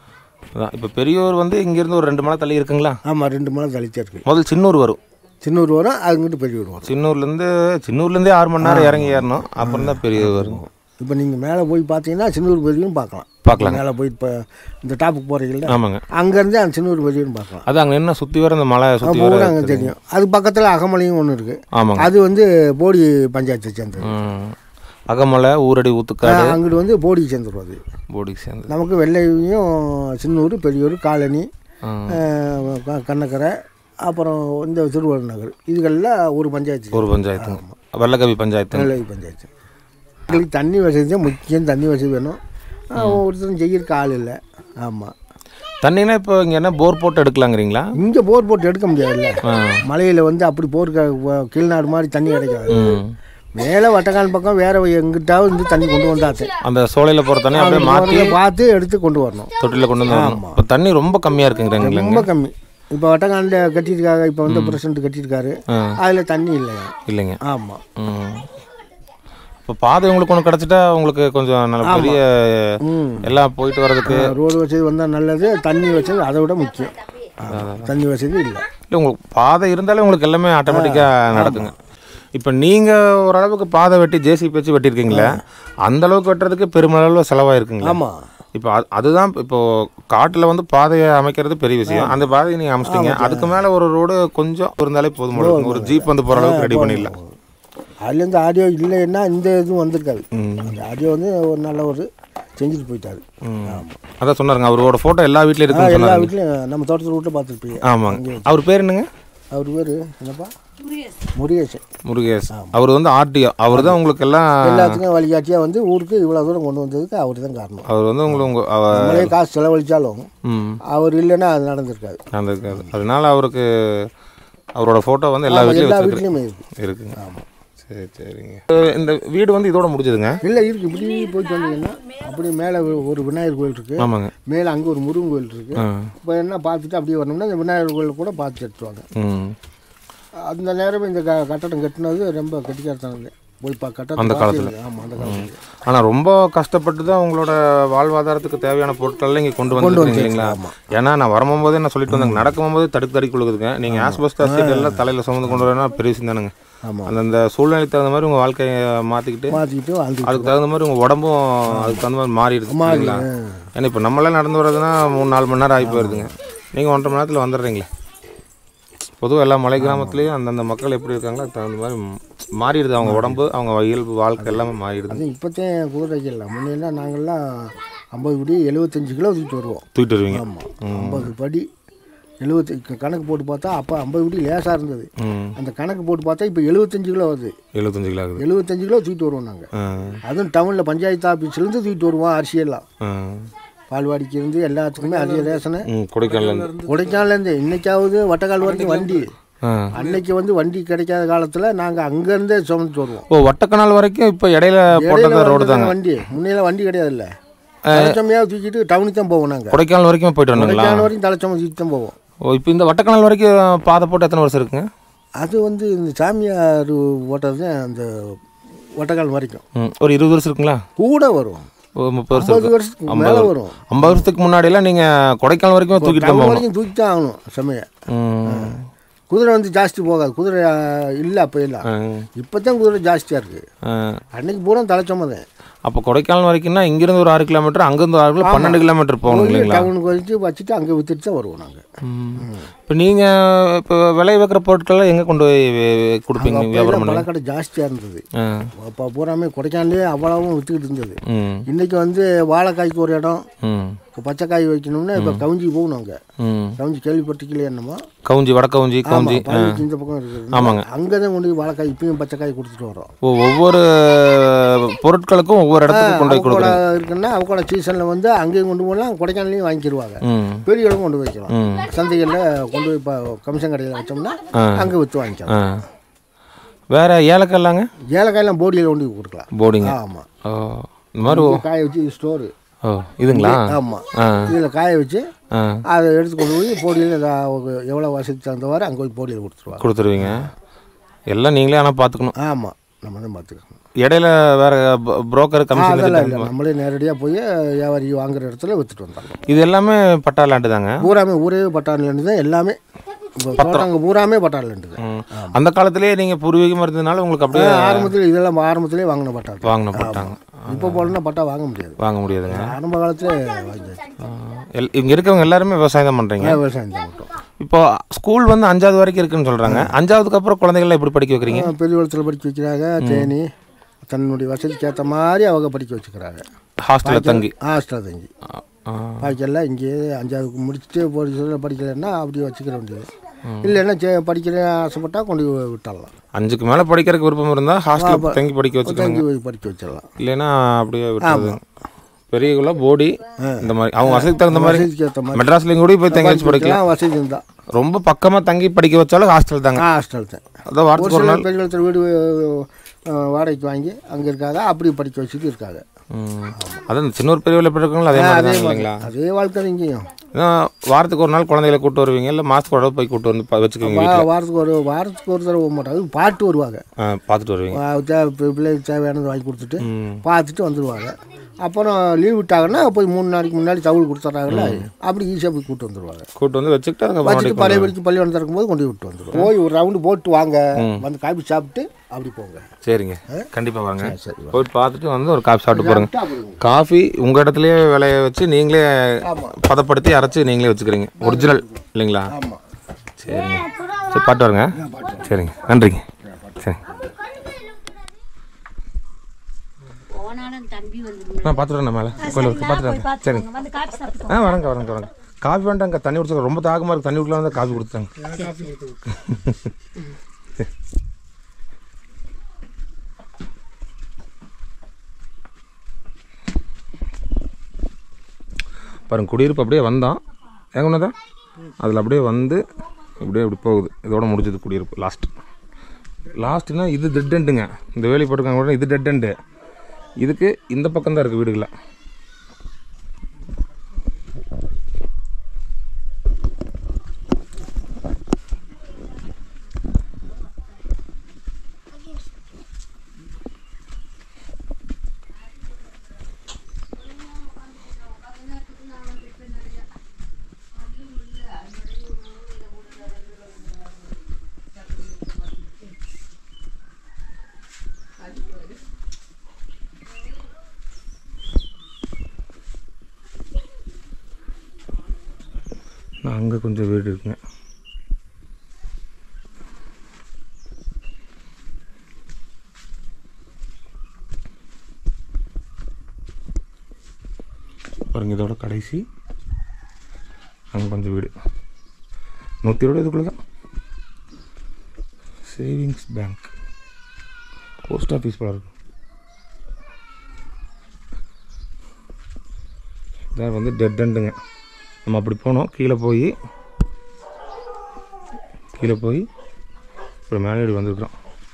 அதான் இப்போ பெரியோர் வந்து இங்கேருந்து ஒரு ரெண்டு மலை தள்ளி இருக்குங்களா ஆமாம் ரெண்டு மலை தளித்தே இருக்குது முதல் சின்னூர் வரும் சின்னூர் வரும் அதுங்கிட்டு பெரிய வீடு வரும் சின்னூர்லேருந்து சின்னூர்லேருந்தே ஆறு மணி நேரம் இறங்கி ஏறணும் அப்புறம் தான் பெரிய வரும் இப்போ நீங்கள் மேலே போய் பார்த்தீங்கன்னா சின்னூர் பெரியவும் பார்க்கலாம் பார்க்கலாம் மேலே போய் இப்போ இந்த டாப்புக்கு போகிறீங்களா ஆமாங்க அங்கேருந்து அந்த சின்னூர் பெரியவும் பார்க்கலாம் அது அங்கே என்ன சுற்றி வர அந்த மலை சுற்றி வர பூரா அங்கே தெரியும் அது பக்கத்தில் அகமலையும் ஒன்று இருக்குது ஆமாங்க அது வந்து போடி பஞ்சாயத்தை சேர்ந்தது ம். அகமலை ஊரடி ஊத்துக்காடு அங்கிட்டு வந்து போடிக்கு சேர்ந்துடும் அது போடிக்கு சேர்ந்து நமக்கு வெள்ளையும் சின்னூர் பெரியூர் காலனி ஆ. அஹ், க- கண்ணக்கரை அப்புறம் இந்த திருவள்ளுவர் நகர் இதுகளில் ஒரு பஞ்சாயத்து ஒரு பஞ்சாயத்துங்க வெள்ளக்கவி பஞ்சாயத்து வெள்ளை பஞ்சாயத்து எங்களுக்கு தண்ணி வசதி தான் முக்கியம் தண்ணி வசதி வேணும் அஹ், ஒருத்தரும் செய்யறதுக்கு ஆள் இல்லை ஆமாம் தண்ணினா இப்போ இங்கே என்ன போர் போட்டு எடுக்கலாங்கிறீங்களா இங்கே போர் போட்டு எடுக்க முடியாதுல்ல ஆ. மலையில் வந்து அப்படி போர் க- வ- கீழ்நாடு மாதிரி தண்ணி கிடைக்காது ம். மேலே வட்டக்கால் பக்கம் வேற எங்கிட்டாவது வந்து தண்ணி கொண்டு வந்தாச்சு அந்த சோலையில் போகிற தண்ணி அப்படியே மாற்றி பார்த்து எடுத்து கொண்டு வரணும் தொட்டியில் கொண்டு வந்து வரணும். இப்போ தண்ணி ரொம்ப கம்மியாக இருக்குங்கிறீங்களா ரொம்ப கம்மி இப்போ வட்டக்காலில் கட்டியிருக்காங்க இப்போ வந்து பிரசிடண்ட் கட்டியிருக்காரு ஆ. அதில் தண்ணி இல்லையா இல்லைங்க ஆமாம் ம் இப்போ பாதை உங்களுக்கு ஒன்று கிடச்சிட்டா உங்களுக்கு கொஞ்சம் நல்ல பெரிய ம் எல்லாம் போயிட்டு வர்றதுக்கு ரோடு வசதி வந்தால் நல்லது தண்ணி வசதி அதை விட முக்கியம் ஆமா. தண்ணி வசதி இல்லை இல்லை உங்களுக்கு பாதை இருந்தாலே உங்களுக்கு எல்லாமே ஆட்டோமேட்டிக்காக நடக்குங்க இப்போ நீங்கள் ஓரளவுக்கு பாதை வெட்டி ஜேசிபி வச்சு வெட்டியிருக்கீங்களே அந்த அளவுக்கு வெட்டுறதுக்கு பெருமளவில் செலவாயிருக்குங்களா ஆமாம் இப்போ அது- அதுதான் இப்போ காட்டில் வந்து பாதையை அமைக்கிறது பெரிய விஷயம் அந்த பாதையை நீங்கள் அமைச்சிட்டீங்க அதுக்கு மேலே ஒரு ரோடு கொஞ்சம் இருந்தாலே போதும் போல இருக்குங்க. ஒரு ஜீப் வந்து போகிற அளவுக்கு ரெடி பண்ணிடலாம் அதுலேருந்து ஆடியோ இல்லைன்னா இந்த இதுவும் வந்திருக்காது அந்த ஆடியோ வந்து ஒரு நல்ல ஒரு செஞ்சுட்டு போயிட்டாரு ஆமாம் அதான் சொன்னாருங்க அவரோட ஃபோட்டோ எல்லா வீட்லையும் ஆ, இருக்குன்னு எல்லா சொன்னாங்க வீட்லையும் நம்ம தோட்டத்தில் வீட்டில் பார்த்துருப்பீங்க ஆமாங்க அவர் பேர் என்னங்க அவர் பேர் என்னப்பா முருகேசன் முருகேஷ் அவர் வந்து ஆர்டிஓ அவர் தான் உங்களுக்கு எல்லாம் எல்லாத்துக்கும் வழிகாட்டியாக வந்து ஊருக்கு இவ்வளோ தூரம் கொண்டு வந்ததுக்கு அவர் தான் காரணம் அவர் வந்து உங்களை உங்க அவ- நம்மளே காசு செலவழித்தாலும் ம் அவர் இல்லைன்னா அது நடந்திருக்காது அந்த இருக்காது அதனால அவருக்கு அவரோட ஃபோட்டோ வந்து எல்லா ஆமா, வீட்லையும் எல்லா வச்சிருக்கு வீட்லேயுமே இருக்கு இருக்குங்க சரி சரிங்க அஹ் இந்த வீடு வந்து இதோட முடிஞ்சதுங்க இல்லை இருக்கு இப்படி போயிட்டு வந்தீங்கன்னா அப்படி மேலே ஒரு விநாயகர் கோயில் இருக்கு ஆமாங்க மேலே அங்கே ஒரு முருகன் கோயில் இருக்கு ஆ இப்போ என்ன பார்த்துட்டு அப்படியே வரணும்னா இந்த விநாயகர் கோயில் கூட பார்த்து எடுத்துவாங்க ம் அந்த நேரம் இந்த க கட்டடம் கட்டினது ரொம்ப கட்டிக்காரத்தானது போய் பா கட்டடம் அந்த காலத்துல. ஆமாம் அந்த காலத்தில் ஆனால் ரொம்ப கஷ்டப்பட்டு தான் உங்களோட வாழ்வாதாரத்துக்கு தேவையான பொருட்கள்லாம் இங்கே கொண்டு வந்துருக்கீங்க இல்லைங்களா ஏன்னா நான் வரும்போதே நான் சொல்லிட்டு வந்தேங்க நடக்கும்போது தடுக்கு தடுக்கி கொடுக்குதுங்க நீங்கள் ஆஸ்பஸ்டாஸ் எல்லாம் தலையில் சுமந்து கொண்டு வரனா பெரிய விஷயம் தானுங்க ஆமாம் அந்தந்த சூழ்நிலைக்கு தகுந்த மாதிரி உங்கள் வாழ்க்கையை மாற்றிக்கிட்டு மாற்றிக்கிட்டு வாழ்ந்து அதுக்கு தகுந்த மாதிரி உங்கள் உடம்பும் அதுக்கு தகுந்த மாதிரி மாறிடுது இல்லைங்களா ஏன்னா இப்போ நம்மளாம் நடந்து வர்றதுன்னா மூணு நாலு மணி நேரம் ஆகி போயிருதுங்க நீங்கள் ஒன்றரை மணி நேரத்தில் வந்துடுறீங்களே பொதுவாக எல்லா மலை கிராமத்துலேயும் அந்தந்த மக்கள் எப்படி இருக்காங்களோ அதுக்கு தகுந்த மாதிரி மாறிடுது அவங்க உடம்பு அவங்க இயல்பு வாழ்க்கை எல்லாமே மாறிடுது அது இப்போத்தையும் குதிரைக்கு இல்லை முன்னெல்லாம் நாங்கள்லாம் ஐம்பது படி எழுபத்தஞ்சு கிலோ தூக்கிட்டு வருவோம் தூக்கிட்டு வருவீங்க ஆமாம் ஐம்பது படி எழுபத்தி கணக்கு போட்டு பார்த்தா அப்போ ஐம்பது படி லேசாக இருந்தது ம் அந்த கணக்கு போட்டு பார்த்தா இப்போ எழுபத்தஞ்சு கிலோ வருது எழுபத்தஞ்சு கிலோ ஆகுது எழுபத்தஞ்சு கிலோ தூக்கிட்டு வருவோம் நாங்கள் ஆ அதுவும் டவுனில் பஞ்சாயத்து ஆஃபீஸ்லேருந்து தூக்கிட்டு வருவோம் அரிசியெல்லாம் ஆ பால்வாடிக்கு இருந்து எல்லாத்துக்குமே அரிசி ரேஷனு ம் கொடைக்கானல் கொடைக்கானலேருந்து இன்னைக்காவது வட்டக்கால் வரைக்கும் வண்டி ஆ அன்னைக்கு வந்து வண்டி கிடைக்காத காலத்தில் நாங்கள் அங்கேருந்தே சுமந்துட்டு வருவோம் ஓ வட்டக்கனால் வரைக்கும் இப்போ இடையில போட்டது இடையில ரோடு தாங்க வண்டி முன்னையில வண்டி கிடையாது இல்லை தலைச்சமையாக தூக்கிட்டு டவுனுக்கு தான் போவோம் நாங்கள் கொடைக்கானல் வரைக்கும் போயிட்டு வரணுங்களா கொடைக்கானல் வரைக்கும் தலைச்சமை தூக்கிட்டு தான் போவோம் ஓ இப்போ இந்த வட்டக்கனால் வரைக்கும் பாதை போட்டு எத்தனை வருஷம் இருக்குங்க அது வந்து இந்த சாமியார் ஓட்டது தான் அந்த ஒட்டக்கால் வரைக்கும் ம் ஒரு இருபது வருஷம் இருக்குங்களா கூட வரும் ஒரு முப்பது வருஷம் ஐம்பது இருக்கு. வருஷத்துக்கு மேலே வரும் ஐம்பது வருஷத்துக்கு முன்னாடியெல்லாம் நீங்கள் கொடைக்கானல் வரைக்கும் தூக்கிட்டு தான் டவுன் போகணும் வரைக்கும் தூக்கி தான் ஆகணும் செம்மையை ம் குதிரை வந்து ஜாஸ்தி போகாது குதிரை இல்லை அப்போ இல்லை ஆ, இப்போ தான் குதிரை ஜாஸ்தியாக இருக்குது ஆ. அன்னைக்கு பூரா தலைச்சமை தான் அப்போ கொடைக்கானல் வரைக்கும்னா இங்கிருந்து ஒரு ஆறு கிலோமீட்டர் அங்கேருந்து ஒரு ஆறு கிலோ பன்னெண்டு கிலோமீட்டர் போகணும் இல்லைங்களா டவுனுக்கு வச்சு வச்சுட்டு அங்கே விற்றுட்டு தான் வருவோம் நாங்கள் இப்போ நீங்கள் இப்போ விளைய வைக்கிற பொருட்கள்லாம் எங்கே கொண்டு போய் வே- வே- கொடுப்பீங்க வியாபாரம் பண்ணுவீங்க பழக்கடை ஜாஸ்தியாக இருந்தது ஆ அப்போ பூராமே கொடைக்கானலே அவ்வளவும் விற்றுக்கிட்டு இருந்தது ம் இன்றைக்கி வந்து வாழைக்காய்க்கு ஒரு இடம் ம் இப்போ பச்சைக்காய் வைக்கணும்னா இப்போ கவுஞ்சி போகணும் அங்கே ம் கவுஞ்சி கேள்விப்பட்டிருக்கீங்களே என்னமோ கவுஞ்சி வடக்கவுஞ்சி கவுஞ்சி ஆமாம் பழனிக்கு இந்த பக்கம் இருக்குது ஆமாங்க. அங்கே தான் கொண்டு போய் வாழைக்காய் இப்பயும் பச்சைக்காய் கொடுத்துட்டு வரோம் ஓ ஒவ்வொரு பொருட்களுக்கும் ஒவ்வொரு இடத்துக்கு கொண்டு போய் அவக்கோட கொடுக்குறீங்க இருக்குன்னா அவக்கோட சீசனில் வந்து அங்கேயும் கொண்டு போகலாம் கொடைக்கானலையும் வாங்கிக்கிடுவாங்க ம் பெரிய இடம் கொண்டு போய் வைக்கலாம் ம் சந்தைகளில் கொண்டு போய் இப்போ கமிஷன் கடையில் வச்சோம்னா அங்கே விற்று வாங்கிக்கலாம் ஆ வேற ஏலக்காய்லாங்க ஏலக்காயெல்லாம் போடியில் கொண்டு போய் கொடுக்கலாம் போடிங்க ஆமாம் ஓ இந்த மாதிரி ஓ காய வச்சு ஸ்டோரு ஓ இதுங்களா ஆமாம் ஆ இதில் காய வச்சு ஆ அதை எடுத்து கொண்டு போய் போடியில் எவ்வளோ வசதி தகுந்தவாறு அங்கே போய் போடியில் கொடுத்துருவாங்க கொடுத்துருவீங்க எல்லாம் நீங்களே ஆனால் பார்த்துக்கணும் ஆமாம் நம்ம தான் பார்த்துக்கணும் இடையில வேற புரோக்கர் கமிஷன் அதெல்லாம் இல்லை நம்மளே நேரடியாக போய் வியாபாரி வாங்குற இடத்துல விற்றுட்டு வந்தாங்க இது எல்லாமே பட்டா லேண்டு தாங்க பூராமே ஊரே பட்டாணிலேருந்து தான் எல்லாமே இப்போ தோட்டங்க பூராமே பட்டாணிலேருந்து தான் ம். அந்த காலத்திலேயே நீங்கள் பூர்வீகமாக இருந்ததுனால உங்களுக்கு அப்படியே ஆரம்பத்தில் இதெல்லாம் ஆரம்பத்திலே வாங்கின பட்டா வாங்கின பட்டாங்க இப்போ போலன்னா பட்டா வாங்க முடியாது வாங்க முடியாதுங்க ஆரம்ப காலத்தில் வாங்கியாச்சு ஆ, எல் இங்கே இருக்கவங்க எல்லாருமே விவசாயம் தான் பண்ணுறீங்க விவசாயம் தான் மட்டும் இப்போ ஸ்கூல் வந்து அஞ்சாவது வரைக்கும் இருக்குன்னு சொல்கிறாங்க அஞ்சாவதுக்கு அப்புறம் குழந்தைகளை எப்படி படிக்க வைக்கிறீங்க பெரிய குளத்தில் படிக்க வைக்கிறாங்க தேனி தன்னுடைய வசதிக்கு ஏற்ற மாதிரி அவங்க படிக்க வச்சுக்கிறாங்க ஹாஸ்டலில் தங்கி ஹாஸ்டல் தங்கி ஆ, ஆ. பாக்கியெல்லாம் இங்கேயே அஞ்சாவதுக்கு முடிச்சுட்டு போய் சொல்ல படிக்கலைன்னா அப்படியே வச்சுக்கிற வேண்டியது இல்லைன்னா சே படிக்கிறேன் ஆசைப்பட்டா கொண்டு போய் விட்டுடலாம் அஞ்சுக்கு மேலே படிக்கிறதுக்கு விருப்பம் இருந்தால் ஹாஸ்டலில் தங்கி படிக்க வச்சுக்கோங்க தங்கி போய் படிக்க வச்சிடலாம் இல்லைன்னா அப்படியே விட்டுறது பெரியகுள்ள போடி இந்த மாதிரி அவங்க வசதிக்கு தகுந்த மாதிரி வசதிக்கு ஏற்ற மாதிரி மெட்ராஸ்லேயும் கூட போய் தங்கி வச்சு படிக்கலாம் படிக்கலாம் வசதி இருந்தால் ரொம்ப பக்கமாக தங்கி படிக்க வச்சாலும் ஹாஸ்டல் தாங்க ஹாஸ்டல் தான் அதான் ஒரு வாரத்துக்கு ஒரு சில நாள் பெரிய குளத்தில் வீடு அஹ், வாடகைக்கு வாங்கி அங்கே இருக்காங்க அப்படி படிக்க வச்சுட்டு இருக்காங்க ம். அதான் சின்ன ஒரு பெரியவில் எப்படி இருக்காங்களோ அதே மாதிரி தான் இல்லைங்களா அதே வாழ்க்கை தான் இங்கேயும் ஏன்னா வாரத்துக்கு ஒரு நாள் குழந்தைகளை கூட்டு வருவீங்க இல்லை மாதத்துக்கு ஒரு தடவை போய் கூட்டு வந்து ப- வச்சுக்குவீங்க வா- வீட்டில் வாரத்துக்கு ஒரு வாரத்துக்கு ஒரு தடவை போக மாட்டாங்க பாட்டு வருவாங்க பார்த்துட்டு வருவீங்க வா- தேவை பி- பிள்ளைக்கு தேவையானது வாங்கி கொடுத்துட்டு ம். பார்த்துட்டு வந்துடுவாங்க அப்புறம் லீவ் விட்டாங்கன்னா போய் மூணு நாளைக்கு முன்னாடி தவுள் கொடுத்துட்றாங்கல்ல அப்படி ஈஸியாக போய் கூட்டு வந்துடுவாங்க கூட்டு வந்து வச்சுக்கிட்டு அதுக்கப்புறம் வச்சுட்டு பழைய படிக்கு பள்ளிக்கூடம் திறக்கும்போது கொண்டு போய் விட்டு வந்துடுவோம் போய் ஒரு ரவுண்டு போட்டு வாங்க வந்து காபி சாப்பிட்டு அப்படி போங்க சரிங்க கண்டிப்பாக வாங்க சரி, போயிட்டு பார்த்துட்டு வந்து ஒரு காஃபி சாப்பிட்டு போகிறேங்க சாப்பிடுங்க. காஃபி உங்கள் இடத்துலயே விளைய வச்சு நீங்களே பதப்படுத்தி அரைச்சி நீங்களே வச்சுக்கிறீங்க ஒரிஜினல் இல்லைங்களா ஆமாம் சரிங்க சரி பாட்டு வருங்க சரிங்க நன்றிங்க சரி தம்பி வந்துருங்க நான் பார்த்துட்டு மேலே கோயில் இருக்கு பார்த்துட்டு சரி வந்து காப்பி சாப்பிட்டு ஆ வரேங்க வரேங்க வரேங்க காஃபி வேண்டாங்க தண்ணி குடிச்சு ரொம்ப தாகமாக இருக்குது தண்ணி குடிக்கலாம் வந்து காஃபி கொடுத்தாங்க பாருங்க குடியிருப்பு அப்படியே வந்தோம் ஏங்க ஒன்றா அதில் அப்படியே வந்து இப்படியே இப்படி போகுது இதோட முடிஞ்சது குடியிருப்பு லாஸ்ட் லாஸ்ட்னா இது டெட் எண்டுங்க இந்த வேலி போட்டிருக்காங்க கூட இது டெட் எண்டு இதுக்கு இந்த பக்கம் தான் இருக்குது வீடுகளை அங்கே கொஞ்சம் வீடு இருக்குங்க பாருங்க இதோட கடைசி அங்கே கொஞ்சம் வீடு நூற்றி இருபது இதுக்குள்ள தான் சேவிங்ஸ் பேங்க் போஸ்ட் ஆஃபீஸ் போல இருக்கும் இதான் வந்து டெட் எண்டுங்க நம்ம அப்படி போனோம் கீழே போய் கீழே போய் அப்புறம் மேலே இப்படி வந்துருக்குறோம்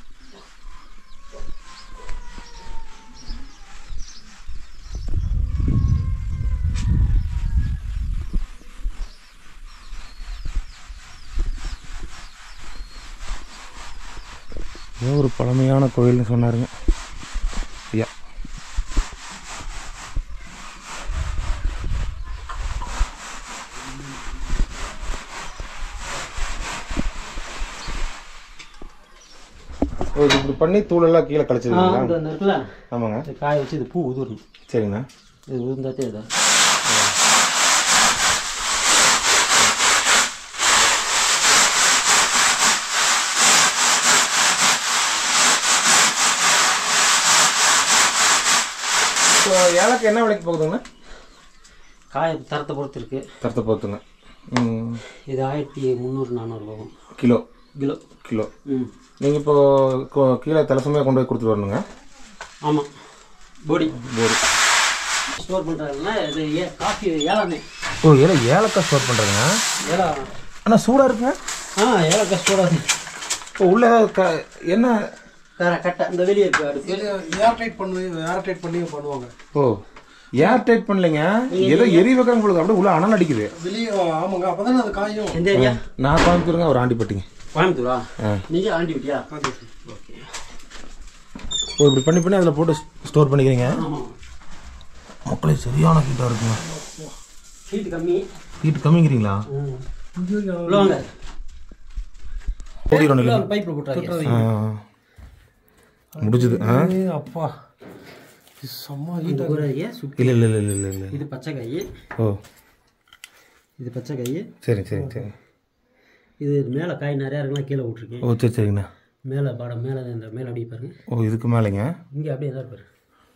ஏதோ ஒரு பழமையான கோயில்னு சொன்னாருங்க ஐயா ஓ இது இப்படி பண்ணி தூளெல்லாம் கீழே கழிச்சிருக்கீங்களா இந்த இருக்குல்ல ஆமாங்க இது காய வச்சு இது பூ உதிரணும் சரிங்கண்ணா இது உதிர்ந்தாத்தே இதை ஸோ ஏலக்காய் என்ன விலைக்கு போகுதுங்கண்ணா காய தரத்தை பொறுத்து இருக்கு தரத்தை பொறுத்துங்க ம் இது ஆயிரத்தி முந்நூறு நானூறு போகும் கிலோ கிலோ கிலோ ம் நீங்கள் இப்போ கொ- கீழே தலைசமையாக கொண்டு போய் கொடுத்துட்டு வரணுங்க ஆமாம் பொடி போடு ஸ்டோர் பண்ணுறாங்கன்னா இது ஏ காஃபி ஏலாமே ஓ ஏல ஏலக்காய் ஸ்டோர் பண்ணுறதுங்க ஏலா அண்ணா சூடாக இருக்குங்க ஆ ஏலக்காய் ஸ்டோர் இப்போ உள்ள க என்ன வேற கட்டை இந்த வெளியே இருக்கு அடுப்பு ஏர் டைட் பண்ணி ஏர் டைட் பண்ணி பண்ணுவாங்க ஓ ஏர் டைட் பண்ணலைங்க ஏதோ எரி வைக்கிறாங்க உங்களுக்கு அப்படியே உள்ள அனல் அடிக்குது வெளியே ஆமாங்க அப்பதானே அது காயும் எந்த ஏரியா நான் கோயம்புத்தூருங்க ஒரு ஆண்டிப்பட்டிங்க கோயம்புத்தூரா ஆ. நீங்க ஆண்டி விட்டியா ஓகே ஓ இப்படி பண்ணி பண்ணி அதில் போட்டு ஸ்டோர் பண்ணிக்கிறீங்க ஆமாம் மக்களே சரியான ஹீட்டாக இருக்குங்க ஹீட் கம்மி ஹீட் கம்மிங்கிறீங்களா ம் உள்ள வாங்க ஓடிடும் உள்ள ஒரு பைப்பில் போட்டுறாங்க முடிஞ்சது ஆ அப்பா செம்ம இந்த ஊரையே சுற்றி இல்லை இல்லை இல்லை இல்லை இல்லை இல்லை இது பச்சை காய் ஓ இது பச்சை காய் சரி சரி சரி இது மேலே காய் நிறையா இருக்கலாம் கீழே விட்ருக்கேன் ஓ சரி சரிங்கண்ணா மேலே பாடம் மேலே இந்த மேலே அப்படியே பாருங்க ஓ இதுக்கு மேலேங்க இங்கே அப்படியே தான் பாரு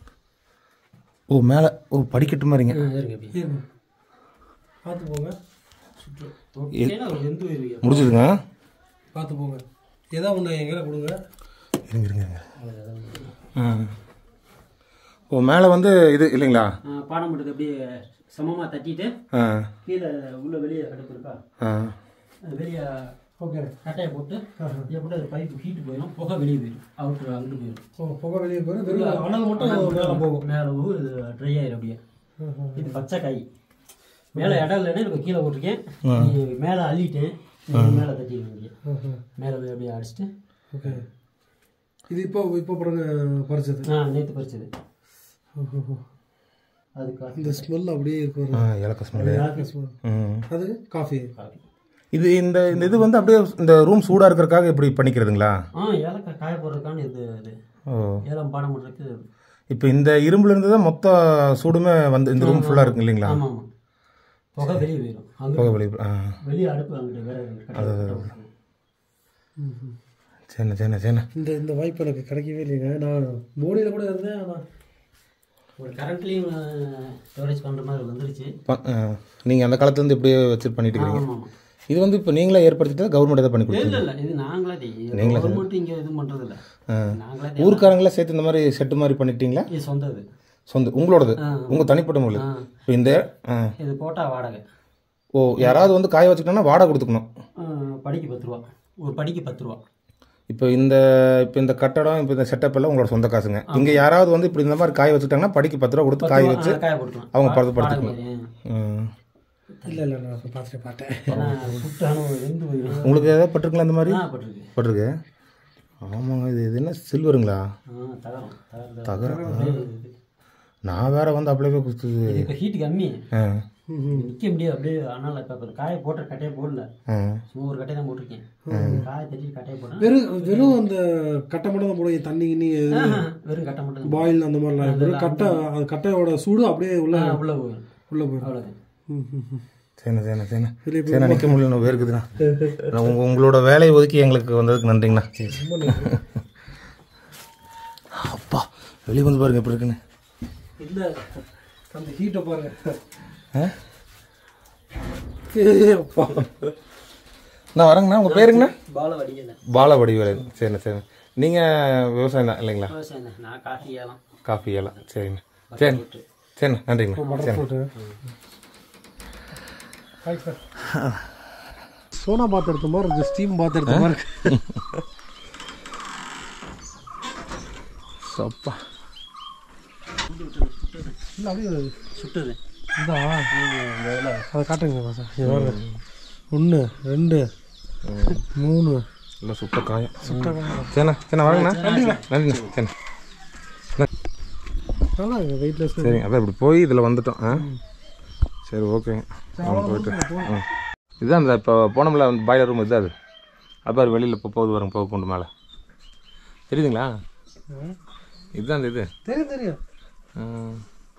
ஓ மேலே ஓ படிக்கட்டு மாதிரிங்க ஆ, இருங்க அப்படியே பார்த்து போங்க ஏன்னா ஒரு எந்த ஒரு முடிஞ்சதுங்க பார்த்து போங்க ஏதோ ஒன்று எங்களை கொடுங்க இருங்க இருங்க இருங்க ஆ ஓ மேலே வந்து இது இல்லைங்களா ஆ, பாடம் மட்டும் அப்படியே சமமாக தட்டிட்டு ஆ கீழே உள்ள வெளியே அடுப்பு இருக்கா ஆ வெளியே ஓகே கட்டையை போட்டு எப்படி அது பைப் ஹீட்டு போயிடும் புகை வெளியே போயிடும் அவுட்ரு அங்கிட்டு போயிடும் ஓ புகை வெளியே போயிடும் வெறும் அனல் மட்டும் மேலே போகும் மேலே போகும் இது ட்ரை ஆயிரும் அப்படியே இது பச்சை காய் மேலே இடம் இல்லைன்னா எனக்கு கீழே போட்டிருக்கேன் நீ மேலே அள்ளிட்டேன் இது மேலே தட்டிடுவேன் மேலே போய் அப்படியே அடிச்சிட்டு ஓகே இது இப்போ இப்போ பிறகு பறிச்சது ஆ நேற்று பறிச்சது அதுக்கு இந்த ஸ்மெல் அப்படியே இருக்கும் ஆ ஏலக்காய் ஸ்மெல்லு ஸ்மெல் ம் அது காஃபி இது இந்த இந்த இது வந்து அப்படியே இந்த ரூம் சூடாக இருக்கிறதுக்காக இப்படி பண்ணிக்கிறதுங்களா ஆ ஏலக்காய் காய போடுறதுக்கான இது இது ஓ ஏலம் பாடம் பண்ணுறதுக்கு இப்போ இந்த இரும்புல இருந்து தான் மொத்த சூடுமே வந்து இந்த ரூம் ஃபுல்லாக இருக்கு இல்லைங்களா ஆமாம் ஆமாம் புகை வெளியே போயிடும் அங்கே போக வெளியே ஆ வெளியே அடுப்பு அங்கிட்டு வேற கட்டை சரிண்ணா சரிண்ணா சரிண்ணா இந்த இந்த வாய்ப்பு எனக்கு கிடைக்கவே இல்லைங்க நான் போடியில் கூட இருந்தேன் ஆனால் ஒரு கரண்ட்லேயும் ஸ்டோரேஜ் பண்ணுற மாதிரி வந்துருச்சு நீங்கள் அந்த காலத்துலேருந்து இப்படியே வச்சு பண்ணிட்டு இருக்கீங்க ஆமாம் ஆமாம் இது வந்து இப்போ நீங்களே ஏற்படுத்திட்டா கவர்மெண்ட் எதாவது பண்ணி இல்லை கொடுத்துருங்க இல்லை இது நாங்களே நீங்களே கவர்மெண்ட் இங்கே எதுவும் பண்ணுறது இல்லை நாங்களே தே- ஊருக்காரங்களே சேர்த்து இந்த மாதிரி செட்டு மாதிரி பண்ணிட்டீங்களா இது சொந்த இது சொந்த உங்களோடது உங்கள் தனிப்பட்ட முறையில் ஆ. இப்போ இந்த ஆ. இது போட்டால் வாடகை ஓ யாராவது வந்து காய வச்சுக்கிட்டோன்னா வாடகை கொடுத்துக்கணும் ஆ, படிக்கு பத்து ரூபா ஒரு படிக்கு பத்து ரூபா இப்போ இந்த இப்போ இந்த கட்டடம் இப்போ இந்த செட்டப் எல்லாம் உங்களோட சொந்த காசுங்க இங்கே யாராவது வந்து இப்படி இந்த மாதிரி காய வச்சுட்டாங்கன்னா படிக்கு பத்து ரூபா கொடுத்து காய வச்சு காய போட்டுக்கலாம் அவங்க வா- படுத்து வாடகை படுத்துக்கணும் மாதிரி. ம். இல்லை இல்லை நான் பார்த்துட்டு பார்த்தேன் ஏன்னா சுட்டாலும் வெந்து போயிடும் உங்களுக்கு ஏதாவது பட்டிருங்களா இந்த மாதிரி ஆ பட்டிருக்கு பட்டிருக்கு ஆமாங்க இது இது என்ன சில்வருங்களா ஆ தகரம் தகரம் தகரம் அப்படியே இது. நான் வேற வந்து அப்படியே போய் கொடுத்தது இது இப்போ ஹீட் கம்மி ஆ நிற்க முடியாது அப்படியே ஆனால் இப்போ காய போட்ட கட்டையை போடல ஆ சும்மா ஒரு கட்டையை தான் போட்டிருக்கேன் காய தட்டி கட்டையை போட்டேன் வெறும் வெறும் அந்த கட்டை மட்டும் தான் போடுவீங்க தண்ணி கிண்ணி ஆஹா, வெறும் கட்டை மட்டும் தான் பாயில் அந்த மாதிரிலாம் இருக்கு. வெறும் கட்டை அது கட்டையோட சூடு அப்படியே உள்ள ஆ, உள்ள போயிடும் உள்ள போயிடும் அவ்வளோதான் ம், ம், ம். சரிண்ணா சரிண்ணா சரிண்ணா சரிண்ணா நிற்க முடியல வேர்க்குதுண்ணா நான் உங்க உங்களோட வேலையை ஒதுக்கி எங்களுக்கு வந்ததுக்கு நன்றிங்கண்ணா அப்பா வெளியே வந்து பாருங்க எப்படி இருக்குன்னு இல்ல அந்த ஹீட்டை பாருங்க ஆ? ஏய், அப்பா. நான் வரேங்கண்ணா உங்கள் பேருங்கண்ணா பால வடிக்கல பால வடிவேலன் சரிண்ணா சரிண்ணா நீங்கள் விவசாயம் தான் இல்லைங்களா விவசாயம் தான். நான் காஃபி ஏலம் காஃபி எல்லாம் சரிண்ணா சரி சரிண்ணா நன்றிங்கண்ணா சரி ஹாய் சார் சோனா பாத் எடுத்த மாதிரி இருக்கு ஸ்டீம் பாத் எடுத்த மாதிரி இருக்கு சப்பா இல்ல அப்படியே சுட்டுது இதா அதை காட்டுங்க சார் இது பாருங்க ஒன்று ரெண்டு மூணு இல்லை சுத்த காயம் சரிண்ணா சரிண்ணா வரேங்கண்ணா நன்றிண்ணா சரிண்ணா நல்லா இருக்கு வெயிட்லெஸ் சரிங்க அதான் இப்படி போய் இதில் வந்துட்டோம் ஆ சரி ஓகேங்க நம்ம போயிட்டு ம் இதுதான் அந்த இப்போ போனோம்ல அந்த பாய்லர் ரூம் இதுதான் அது அப்போ வெளியில் இப்போ போகுது வரும் போக கொண்டு மேலே தெரியுதுங்களா இதுதான் அந்த இது தெரியும் தெரியும் ம்.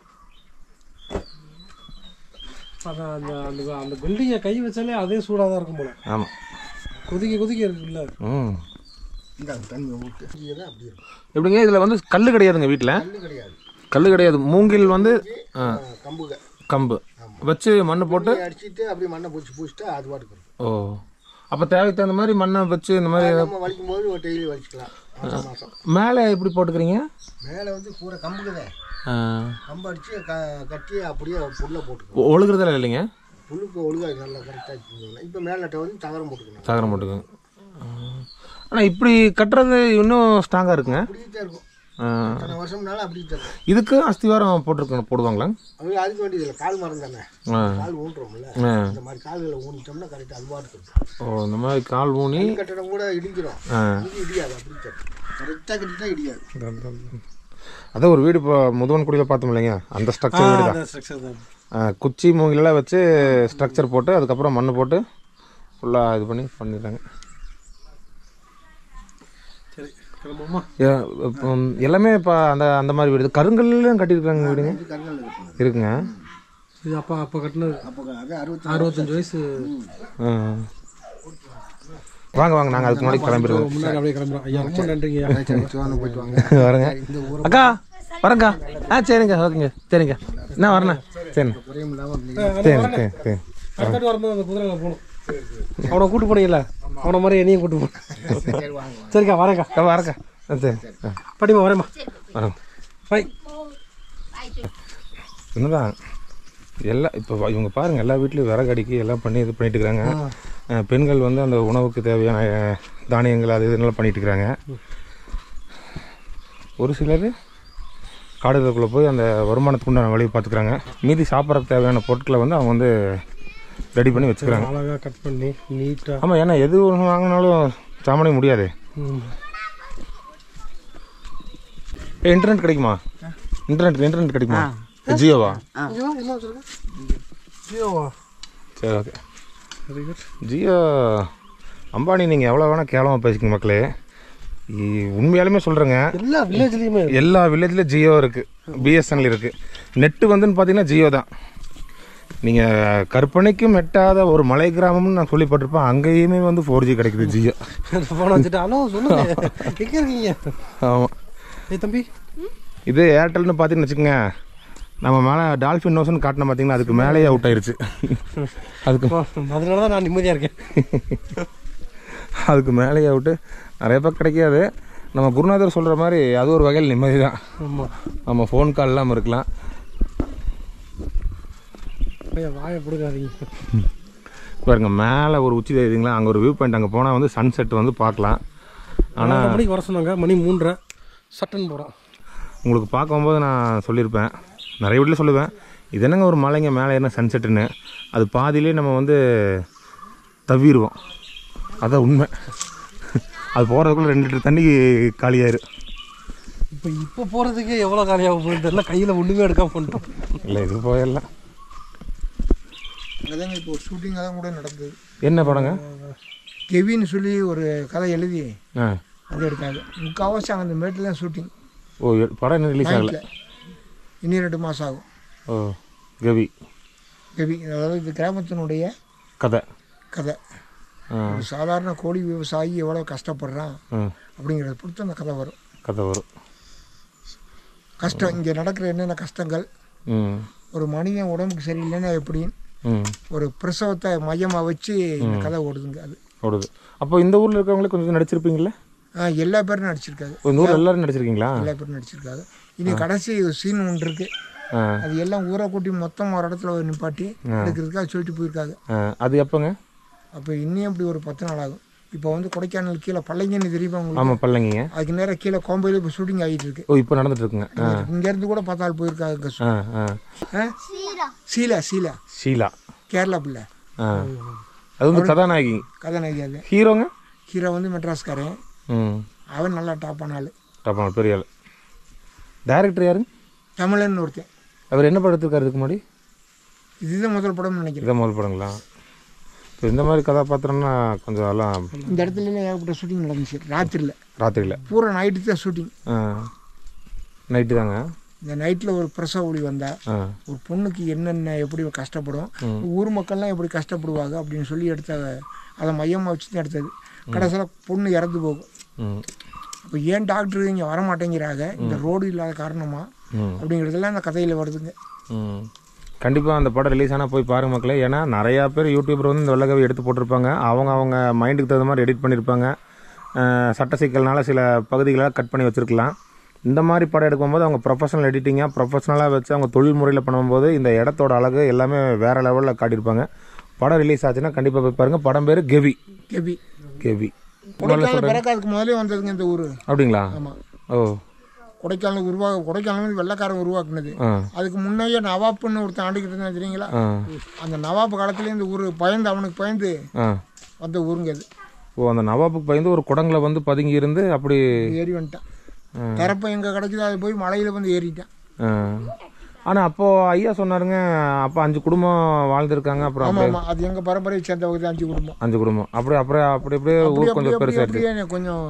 அதான் அந்த அந்த அந்த பில்டிங்கை கை வச்சாலே அதே சூடாக தான் இருக்கும் போல ஆமாம் கொதிக்க கொதிக்க இருக்குல்ல ம் இந்த தண்ணி ஊட்டு இங்கே தான் அப்படி இருக்கும் எப்படிங்க இதில் வந்து கல் கிடையாதுங்க வீட்டில் தண்ணி கிடையாது கல் கிடையாது மூங்கில் வந்து ஆ, கம்புக கம்பு வச்சு மண் போட்டு அடிச்சிட்டு அப்படியே மண்ணை பூச்சி பூச்சிட்டு அது பாட்டுக்கு இருக்கும் ஓ அப்போ தேவைக்கு தகுந்த மாதிரி மண்ணை வச்சு இந்த மாதிரி நம்ம வலிக்கும் போது ஒரு டெய்லி வலிச்சுக்கலாம் மாதம் மாதம் மேலே எப்படி போட்டுக்கிறீங்க மேலே வந்து பூரா கம்புக்குதே ஆ, கம்பு அடித்து க கட்டி அப்படியே புல்லை போட்டுக்கணும் ஒ- ஒழுகுறதெல்லாம் இல்லைங்க புல்லுக்கு ஒழுங்காது நல்லா கரெக்டாக வச்சுக்கணும் இப்போ மேலட்டை வந்து தகரம் போட்டுக்கணும் தகரம் போட்டுக்கோங்க ஆனால் இப்படி கட்டுறது இன்னும் ஸ்ட்ராங்காக இருக்குங்க அப்படியே தான் இருக்கும் ஆ, இத்தனை வருஷம்னாலும் அப்படியே தான் இருக்கும் இதுக்கு அஸ்திவாரம் போட்டிருக்கணும் போடுவாங்களா அது அதுக்கு வேண்டியதில்லை கால் மரம் தானே ஆ கால் ஊன்றோம்ல ஆ. இந்த மாதிரி கால்களை ஊனிட்டோம்னா கரெக்டாக அது பாட்டுக்கு இருக்கும் ஓ இந்த மாதிரி கால் ஊனி கட்டடம் கூட இடிஞ்சிடும் ஆ இது இடியாது அப்படி கரெக்டாக கட்டிட்டா இடியாது அதான் ஒரு வீடு இப்போ முதுவன்குடியில் பார்த்தோம் இல்லைங்க அந்த ஸ்ட்ரக்சர் வீடு தான் அந்த ஸ்ட்ரக்சர் தான் ஆ, குச்சி மூங்கிலெல்லாம் வச்சு ஸ்ட்ரக்சர் போட்டு அதுக்கப்புறம் மண் போட்டு ஃபுல்லாக இது பண்ணி பண்ணிடுறாங்க சரி கிளம்புமா ஏ- இப்போ எல்லாமே இப்போ அந்த அந்த மாதிரி வீடு கருங்கல்லும் கட்டியிருக்காங்க வீடுங்க இது கருங்கல் இருக்கும் இருக்குங்க இது அப்பா அப்போ கட்டினது அப்போ அது அறுபத்தி அறுபத்தஞ்சு வயசு ஆ. வாங்க வாங்க நாங்கள் அதுக்கு முன்னாடி கிளம்பிடுவோம் முன்னாடி அப்படியே கிளம்புறோம் ஐயா ரொம்ப நன்றிங்க ஐயா சிவான போயிட்டு வாங்க வரேங்க அக்கா வரேங்க்கா ஆ சரிங்க ஓகேங்க சரிங்க என்ன வரேண்ணா சரிண்ணா குறையும் இல்லாமல் சரி சரி சரி அடுத்தாட்டு வரும்போது அந்த குதிரையில போகணும் அவனை கூட்டு போனீங்கல்ல அவனை மாதிரி என்னையும் கூட்டு போகணும் சரிக்கா வரேங்க்கா அக்கா வரேங்க்கா ஆ சரி ஆ படிமா வரேம்மா வரேங்க பை என்னதான் எல்லாம் இப்போ இவங்க பாருங்கள் எல்லா வீட்லேயும் விறகு அடுக்கி எல்லாம் பண்ணி இது பண்ணிட்டு இருக்கிறாங்க அஹ் பெண்கள் வந்து அந்த உணவுக்கு தேவையான அஹ், தானியங்கள் அது இதெல்லாம் பண்ணிட்டு இருக்கிறாங்க ஒரு சிலர் காடுகளுக்குள்ளே போய் அந்த வருமானத்துக்கு உண்டான வழியை பார்த்துக்கிறாங்க மீதி சாப்பிட்றதுக்கு தேவையான பொருட்களை வந்து அவங்க வந்து ரெடி பண்ணி வச்சுக்கிறாங்க அழகா கட் பண்ணி நீட்டா ஆமாம் ஏன்னா எது ஒன்று வாங்கினாலும் சாமானிய முடியாது ம். இன்டர்நெட் கிடைக்குமா இன்டர்நெட் இன்டர்நெட் கிடைக்குமா ஜியோவா இங்க வா, என்ன வச்சிருக்க ஜியோவா சரி okay very good Jio Ambani நீங்கள் எவ்வளோ வேணால் கேவலமாக பேசிக்கங்க மக்களே இ- உண்மையாலுமே சொல்கிறேங்க எல்லா வில்லேஜ்லயுமே எல்லா வில்லேஜ்லேயும் ஜியோ இருக்குது பிஎஸ்என்எல் இருக்குது நெட்டு வந்துன்னு பார்த்தீங்கன்னா ஜியோ தான் நீங்கள் கற்பனைக்கும் எட்டாத ஒரு மலை கிராமம்னு நான் சொல்லிப்பட்டிருப்பேன் அங்கேயுமே வந்து ஃபோர் ஜி கிடைக்குது ஜியோ போன வச்சுட்டு ஹலோ சொல்லுங்க எங்க இருக்கீங்க ஆமாம் ஏய் தம்பி இது ஏர்டெல்னு பார்த்தீங்கன்னு வச்சுக்கோங்க நம்ம மேலே டால்ஃபின் நோஸ்னு காட்டின பார்த்தீங்களா அதுக்கு மேலேயே அவுட் ஆயிருச்சு அதுக்கு அதனால தான் நான் நிம்மதியாக இருக்கேன் அதுக்கு மேலேயே அவுட்டு நிறைய பேர் கிடைக்காது நம்ம குருநாதர் சொல்கிற மாதிரி அது ஒரு வகையில் நிம்மதி தான் ஆமாம் நம்ம ஃபோன் கால் இல்லாமல் இருக்கலாம் ஐயா வாயை பிடுங்காதீங்க பாருங்க மேலே ஒரு உச்சி தெரியுதுங்களா அங்கே ஒரு வியூ பாயிண்ட் அங்கே போனால் வந்து சன்செட் வந்து பார்க்கலாம் ஆனால் நாலரை மணிக்கு வர சொன்னாங்க மணி மூன்றரை சட்டன் போகிறோம் உங்களுக்கு பார்க்கும்போது நான் சொல்லியிருப்பேன் நிறைய வீட்டில் சொல்லுவேன் இது என்னங்க ஒரு மலைங்க மேலே என்ன சன்செட்டுன்னு அது பாதியிலே நம்ம வந்து தவிடுவோம் அதான் உண்மை அது போகிறதுக்குள்ள ரெண்டு லிட்டர் தண்ணி காலியாயிரு இப்போ இப்போ போகிறதுக்கு எவ்வளோ காலியாக போகுது தெரியல கையில் ஒன்றுமே எடுக்காம பண்ணிட்டோம் இல்லை இது போயிடலாம் அதாங்க இப்போ ஒரு ஷூட்டிங் தான் கூட நடந்தது என்ன படங்க கெவின்னு சொல்லி ஒரு கதை எழுதி ஆ அது எடுத்தாங்க முக்கால்வாசி அங்கே அந்த மேட்டில் தான் ஷூட்டிங் ஓ எ- படம் இன்னும் ரிலீஸ் ஆகலை நைட்டில் இன்னும் ரெண்டு மாதம் ஆகும் ஓ கவி கெவி அதாவது இது கிராமத்தினுடைய கதை கதை ஆ ஒரு சாதாரண கோழி விவசாயி எவ்வளோ கஷ்டப்படுறான் ஆ அப்படிங்கிறத பொறுத்து அந்த கதை வரும் கதை வரும் கஷ்டம் இங்கே நடக்கிற என்னென்ன கஷ்டங்கள் ம் ஒரு மனிதன் உடம்புக்கு சரியில்லைன்னா எப்படி ம் ஒரு பிரசவத்தை மையமாக வச்சு இந்த கதை ஓடுதுங்க அது ஓடுது அப்போ இந்த ஊரில் இருக்கிறவங்களே கொஞ்சம் நடிச்சிருப்பீங்களே ஆ, எல்லா பேரும் நடிச்சிருக்காது ஓ, இந்த ஊரில் எல்லாரும் நடிச்சிருக்கீங்களா எல்லா பேரும் நடிச்சிருக்காங்க இனி கடைசி சீன் ஒன்று இருக்கு ஆ அது எல்லாம் ஊரை கூட்டி மொத்தம் ஒரு இடத்துல ஒரு நிப்பாட்டி எடுக்கிறதுக்காக சொல்லிட்டு போயிருக்காங்க ஆ, அது எப்போங்க அப்போ இன்னும் அப்படி ஒரு பத்து நாள் ஆகும் இப்போ வந்து கொடைக்கானல் கீழே பள்ளைங்கன்னு தெரியுமா உங்களுக்கு ஆமாம் பல்லங்கிங்க அதுக்கு நேரம் கீழே கோம்பையில் இப்போ ஷூட்டிங் ஆகிட்டு இருக்கு ஓ இப்போ நடந்துட்டு இருக்குங்க ஆ இங்கேருந்து கூட பார்த்தால் போயிருக்காங்க இங்க shoot. ஆ ஆ ஆ? சீலா சீலா ஷீலா கேரளா பிள்ளை ஆ அது வந்து கதாநாயகி கதாநாயகி அது ஹீரோங்க ஹீரோ வந்து மெட்ராஸ்காரன் ம் அவன் நல்லா டாப்பான ஆள் டப்பான பெரிய ஆள் டைரக்டர் யாருங்க தமிழன் ஒருத்தன் அவர் என்ன படம் எடுத்திருக்காரு இதுக்கு முன்னாடி இதுதான் முதல் படம்னு நினைக்கிறேன் இதான் முதல் படங்களா இப்போ இந்த மாதிரி கதாபாத்திரம்னா கொஞ்சம் எல்லாம் இந்த இடத்துல எல்லாம் ஏகப்பட்ட ஷூட்டிங் நடந்துச்சு ராத்திரியில் ராத்திரியில் பூரா நைட்டு தான் ஷூட்டிங் ஆ நைட்டு தாங்க இந்த நைட்டில் ஒரு பிரசவ ஒளி வந்தா ஆ ஒரு பொண்ணுக்கு என்னென்ன எப்படி கஷ்டப்படும் ஊர் மக்கள்லாம் எப்படி கஷ்டப்படுவாங்க அப்படின்னு சொல்லி எடுத்த அதை மையமாக வச்சு தான் எடுத்தது கடைசியில் பொண்ணு இறந்து போகும் ம் அப்போ ஏன் டாக்டர் இங்கே வர மாட்டேங்கிறாங்க இந்த ரோடு இல்லாத காரணமா ம் அப்படிங்கிறதெல்லாம் அந்த கதையில் வருதுங்க ம் கண்டிப்பாக அந்த படம் ரிலீஸ் ஆனால் போய் பாருங்க மக்களே ஏன்னா நிறையா பேர் யூடியூபர் வந்து இந்த வெள்ளக்கவி எடுத்து போட்டிருப்பாங்க அவங்க அவங்க மைண்டுக்கு தகுந்த மாதிரி எடிட் பண்ணியிருப்பாங்க அஹ் சட்ட சிக்கல்னால சில பகுதிகளை கட் பண்ணி வச்சுருக்கலாம் இந்த மாதிரி படம் எடுக்கும்போது அவங்க ப்ரொஃபஷனல் எடிட்டிங்காக ப்ரொஃபஷனலாக வச்சு அவங்க தொழில் முறையில் பண்ணும்போது இந்த இடத்தோட அழகு எல்லாமே வேறு லெவலில் காட்டியிருப்பாங்க படம் ரிலீஸ் ஆச்சுன்னா கண்டிப்பாக போய் பாருங்கள் படம் பேர் கெவி கெபி கெவி கொடைக்கானல் பிறக்காதுக்கு முதலே வந்ததுங்க இந்த ஊர் அப்படிங்களா ஆமாம் ஓ கொடைக்கானல் உருவா கொடைக்கானல் வந்து வெள்ளைக்காரன் உருவாக்குனது ஆ அதுக்கு முன்னையே நவாப்புன்னு ஒருத்தன் ஆண்டுக்கிட்டு இருந்தான் தெரியுங்களா ஆ அந்த நவாப்பு காலத்துலேயே இந்த ஊர் பயந்து அவனுக்கு பயந்து ஆ வந்த ஊருங்க அது ஓ அந்த நவாபுக்கு பயந்து ஒரு குடங்களை வந்து பதுங்கி இருந்து அப்படி ஏறி வந்துட்டான் தரப்ப எங்கே கிடைக்குதோ அது போய் மலையில் வந்து ஏறிட்டான் ஆனால் அப்போ ஐயா சொன்னாருங்க அப்போ அஞ்சு குடும்பம் வாழ்ந்துருக்காங்க அப்புறம் ஆமாம் அப்படியே ஆமாம் அது எங்கள் பரம்பரையை சேர்ந்தவங்க தான் அஞ்சு குடும்பம் அஞ்சு குடும்பம் அப்படியே அப்படியே அப்படி அப்படியே அப்படி ஊர் அப்படி கொஞ்சம் அப்படி பெருசாயிடுச்சு அப்படியே கொஞ்சம்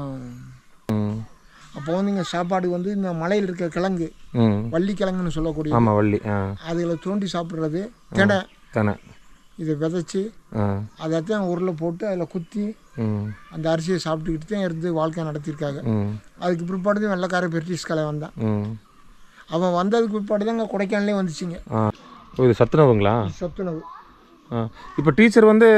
ம் அப்போ வந்து இங்கே சாப்பாடு வந்து இந்த மலையில் இருக்க கிழங்கு ம் வள்ளி கிழங்குன்னு சொல்லக்கூடிய ஆமாம் வள்ளி ஆ அதுகளை தோண்டி சாப்பிட்றது தினை தானே இதை விதைச்சி ஆ அதைத்தான் உருளை போட்டு அதில் குத்தி ம் அந்த அரிசியை சாப்பிட்டுக்கிட்டு தான் இருந்து வாழ்க்கை நடத்தியிருக்காங்க ம் அதுக்கு பிற்பாடு தான் வெள்ளைக்கார பிரிட்டிஷ் கலை வந்தான் ம் அவன் வந்ததுக்கு பிற்பாடு தான் இங்கே கொடைக்கானலே வந்துச்சுங்க ஆ ஓ இது சத்துணவுங்களா சத்துணவு ஆ இப்போ டீச்சர் வந்து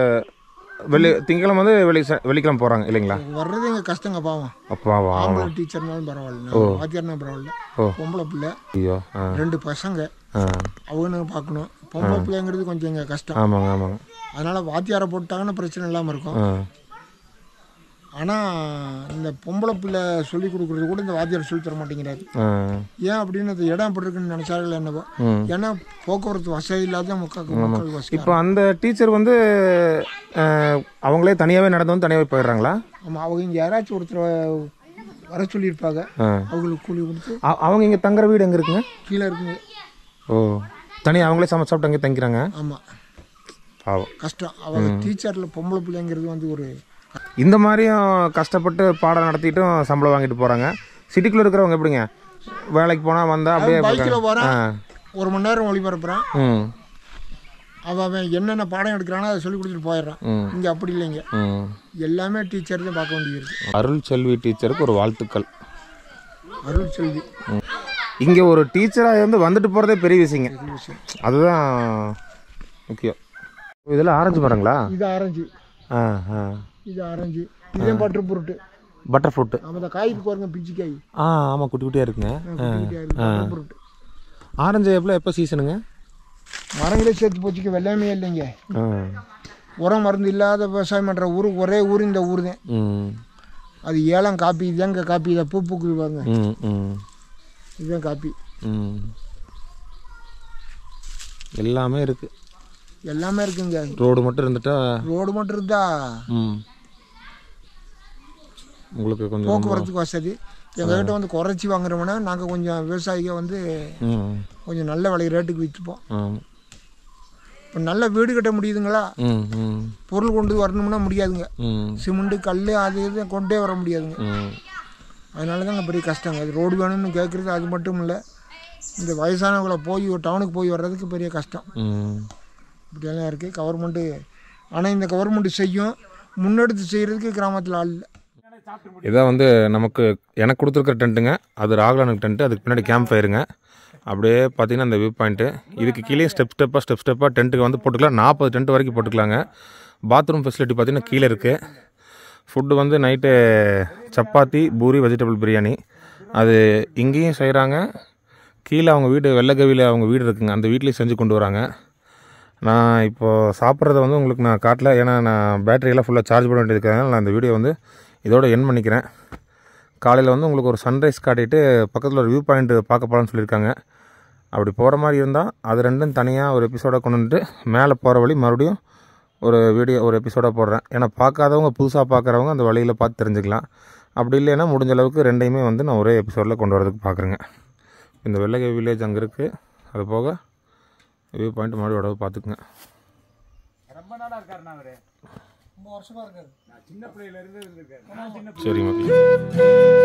வெள்ளி திங்கக்கிழமை வந்து வெள்ளி ச- வெள்ளிக்கிழமை போகிறாங்க இல்லைங்களா வர்றது எங்க கஷ்டங்க பாவம் அப்பாவா ஆம்பளை டீச்சர்னாலும் பரவாயில்ல வாத்தியார்னா பரவாயில்ல ஓ. பொம்பளை பிள்ளை ஐயோ ஆ ரெண்டு பசங்க ஆ அவனுங்க பார்க்கணும் பொம்பளை பிள்ளைங்கிறது கொஞ்சம் எங்க கஷ்டம் ஆமாங்க ஆமாங்க அதனால வாத்தியாரை போட்டாங்கன்னா பிரச்சனை இல்லாமல் இருக்கும் ஆ ஆனால் இந்த பொம்பளை பிள்ளை சொல்லி கொடுக்குறது கூட இந்த வாத்தியார் சொல்லி தர மாட்டேங்கிறாரு ஆ ஏன் அப்படின்னு அது இடம் எப்படி இருக்குன்னு நினச்சார்கள் என்னவோ ம் ஏன்னா போக்குவரத்து வசதி இல்லாத மக்கள் மக்கள் வசதி இப்போ அந்த டீச்சர் வந்து அஹ், அவங்களே தனியாகவே நடந்து வந்து தனியாகவே போயிடுறாங்களா ஆமாம் அவங்க இங்கே யாராச்சும் ஒருத்தர் வர சொல்லியிருப்பாங்க ஆ அவங்களுக்கு கூலி கொடுத்து அ- அவங்க இங்கே தங்குற வீடு எங்கே இருக்குங்க கீழே இருக்குங்க ஓ தனியாக அவங்களே சமைச்சு சாப்பிட்டு அங்கே தங்கிக்கிறாங்க ஆமாம் பாவம் கஷ்டம் அவங்க டீச்சரில் பொம்பளை பிள்ளைங்கிறது வந்து ஒரு இந்த மாதிரியும் கஷ்டப்பட்டு பாடம் நடத்திட்டும் சம்பளம் வாங்கிட்டு போகிறாங்க சிட்டிக்குள்ளே இருக்கிறவங்க எப்படிங்க வேலைக்கு போனால் வந்தால் அப்படியே பைக்கில் ஆ போகிறான் ஒரு மணி நேரம் ஒளிபரப்புறான் ம் அவன் அவன் என்னென்ன பாடம் எடுக்கிறானோ அதை சொல்லி கொடுத்துட்டு போயிடுறான் ம் இங்கே அப்படி இல்லைங்க ம் எல்லாமே டீச்சர் தான் பார்க்க வேண்டியது அருள் செல்வி டீச்சருக்கு ஒரு வாழ்த்துக்கள் அருள் செல்வி இங்கே ஒரு டீச்சராக இருந்து வந்துட்டு போகிறதே பெரிய விஷயங்க அதுதான் முக்கியம் இதெல்லாம் ஆரஞ்சு மரங்களா இது ஆரஞ்சு ஆ ஆ இது ஆரஞ்சு இதே பட்டர் பொருட்டு பட்டர் ஃப்ரூட்டு நம்ம இந்த காய்க்கு பாருங்க பிஞ்சு காய் ஆ ஆமாம் குட்டி குட்டியாக இருக்குங்க பட்டர் பொருட்டு ஆரஞ்சு எப்போ எப்போ சீசனுங்க மரங்களே சேர்த்து போச்சுக்க வெள்ளாமே இல்லைங்க ஆ உரம் மருந்து இல்லாத விவசாயம் பண்ணுற ஊர் ஒரே ஊர் இந்த ஊர் தான் ம் அது ஏலம் காப்பி இதுதாங்க காப்பி இதை பூ பூக்குது பாருங்க ம் ம் இதுதான் காப்பி ம் எல்லாமே இருக்குது எல்லாமே இருக்குங்க ரோடு மட்டும் இருந்துட்டா ரோடு மட்டும் இருந்தா ம் உங்களுக்கு கொஞ்சம் ரொம்ப- போக்குவரத்துக்கு வசதி எங்ககிட்ட வந்து குறைச்சி வாங்குறோம்னா நாங்கள் கொஞ்சம் விவசாயிக வந்து ம் கொஞ்சம் நல்ல விலை ரேட்டுக்கு விற்றுப்போம் ஆமாம் இப்போ நல்ல வீடு கட்ட முடியுதுங்களா ம் ம் பொருள் கொண்டு வரணும்னா முடியாதுங்க ம் சிமெண்ட்டு கல் அது இது கொண்டே வர முடியாதுங்க ம் அதனால தாங்க பெரிய கஷ்டங்க அது ரோடு வேணும்னு கேட்குறது அது மட்டும் இல்லை இந்த வயசானவங்களை போய் ஒரு டவுனுக்கு போய் வர்றதுக்கு பெரிய கஷ்டம் ம் இப்படியெல்லாம் இருக்குது கவர்மெண்ட்டு ஆனால் இந்த கவர்மெண்ட்டு செய்யும் முன்னெடுத்து செய்கிறதுக்கு கிராமத்தில் ஆள் இல்லை இதான் வந்து நமக்கு எனக்கு கொடுத்துருக்குற டென்ட்டுங்க அது ராகலானுக்கு டென்ட்டு அதுக்கு பின்னாடி கேம்ப் ஃபயருங்க அப்படியே பார்த்தீங்கன்னா அந்த வியூ பாயிண்ட்டு இதுக்கு கீழே ஸ்டெப் ஸ்டெப்பாக ஸ்டெப் ஸ்டெப்பாக டென்ட்டுக்கு வந்து போட்டுக்கலாம் நாற்பது டென்ட் வரைக்கும் போட்டுக்கலாங்க பாத்ரூம் ஃபெசிலிட்டி பார்த்தீங்கன்னா கீழே இருக்குது ஃபுட்டு வந்து நைட்டு சப்பாத்தி பூரி வெஜிடபிள் பிரியாணி அது இங்கேயும் செய்கிறாங்க கீழே அவங்க வீடு வெள்ளக்கவியில் அவங்க வீடு இருக்குங்க அந்த வீட்லேயும் செஞ்சு கொண்டு வராங்க நான் இப்போது சாப்பிட்றத வந்து உங்களுக்கு நான் காட்டல ஏன்னா நான் பேட்டரியெல்லாம் ஃபுல்லாக சார்ஜ் பண்ண வேண்டியதுக்காக நான் அந்த வீடியோ வந்து இதோட என் பண்ணிக்கிறேன் காலையில் வந்து உங்களுக்கு ஒரு சன்ரைஸ் காட்டிட்டு பக்கத்தில் ஒரு வியூ பாயிண்ட் பார்க்க போகலான்னு சொல்லியிருக்காங்க அப்படி போகிற மாதிரி இருந்தால் அது ரெண்டும் தனியாக ஒரு எபிசோடாக கொண்டு வந்துட்டு மேலே போகிற வழி மறுபடியும் ஒரு வீடியோ ஒரு எபிசோடாக போடுறேன் ஏன்னா பார்க்காதவங்க புதுசாக பார்க்குறவங்க அந்த வழியில் பார்த்து தெரிஞ்சுக்கலாம் அப்படி இல்லைன்னா முடிஞ்ச அளவுக்கு ரெண்டையுமே வந்து நான் ஒரே எபிசோடில் கொண்டு வரதுக்கு பார்க்குறேங்க இந்த வெள்ளகை வில்லேஜ் அங்கே இருக்குது அது போக வியூ பாயிண்ட் மறுபடியும் உடவு பார்த்துக்குங்க ரொம்ப வருஷமாக இருக்காது சரி மக்கள்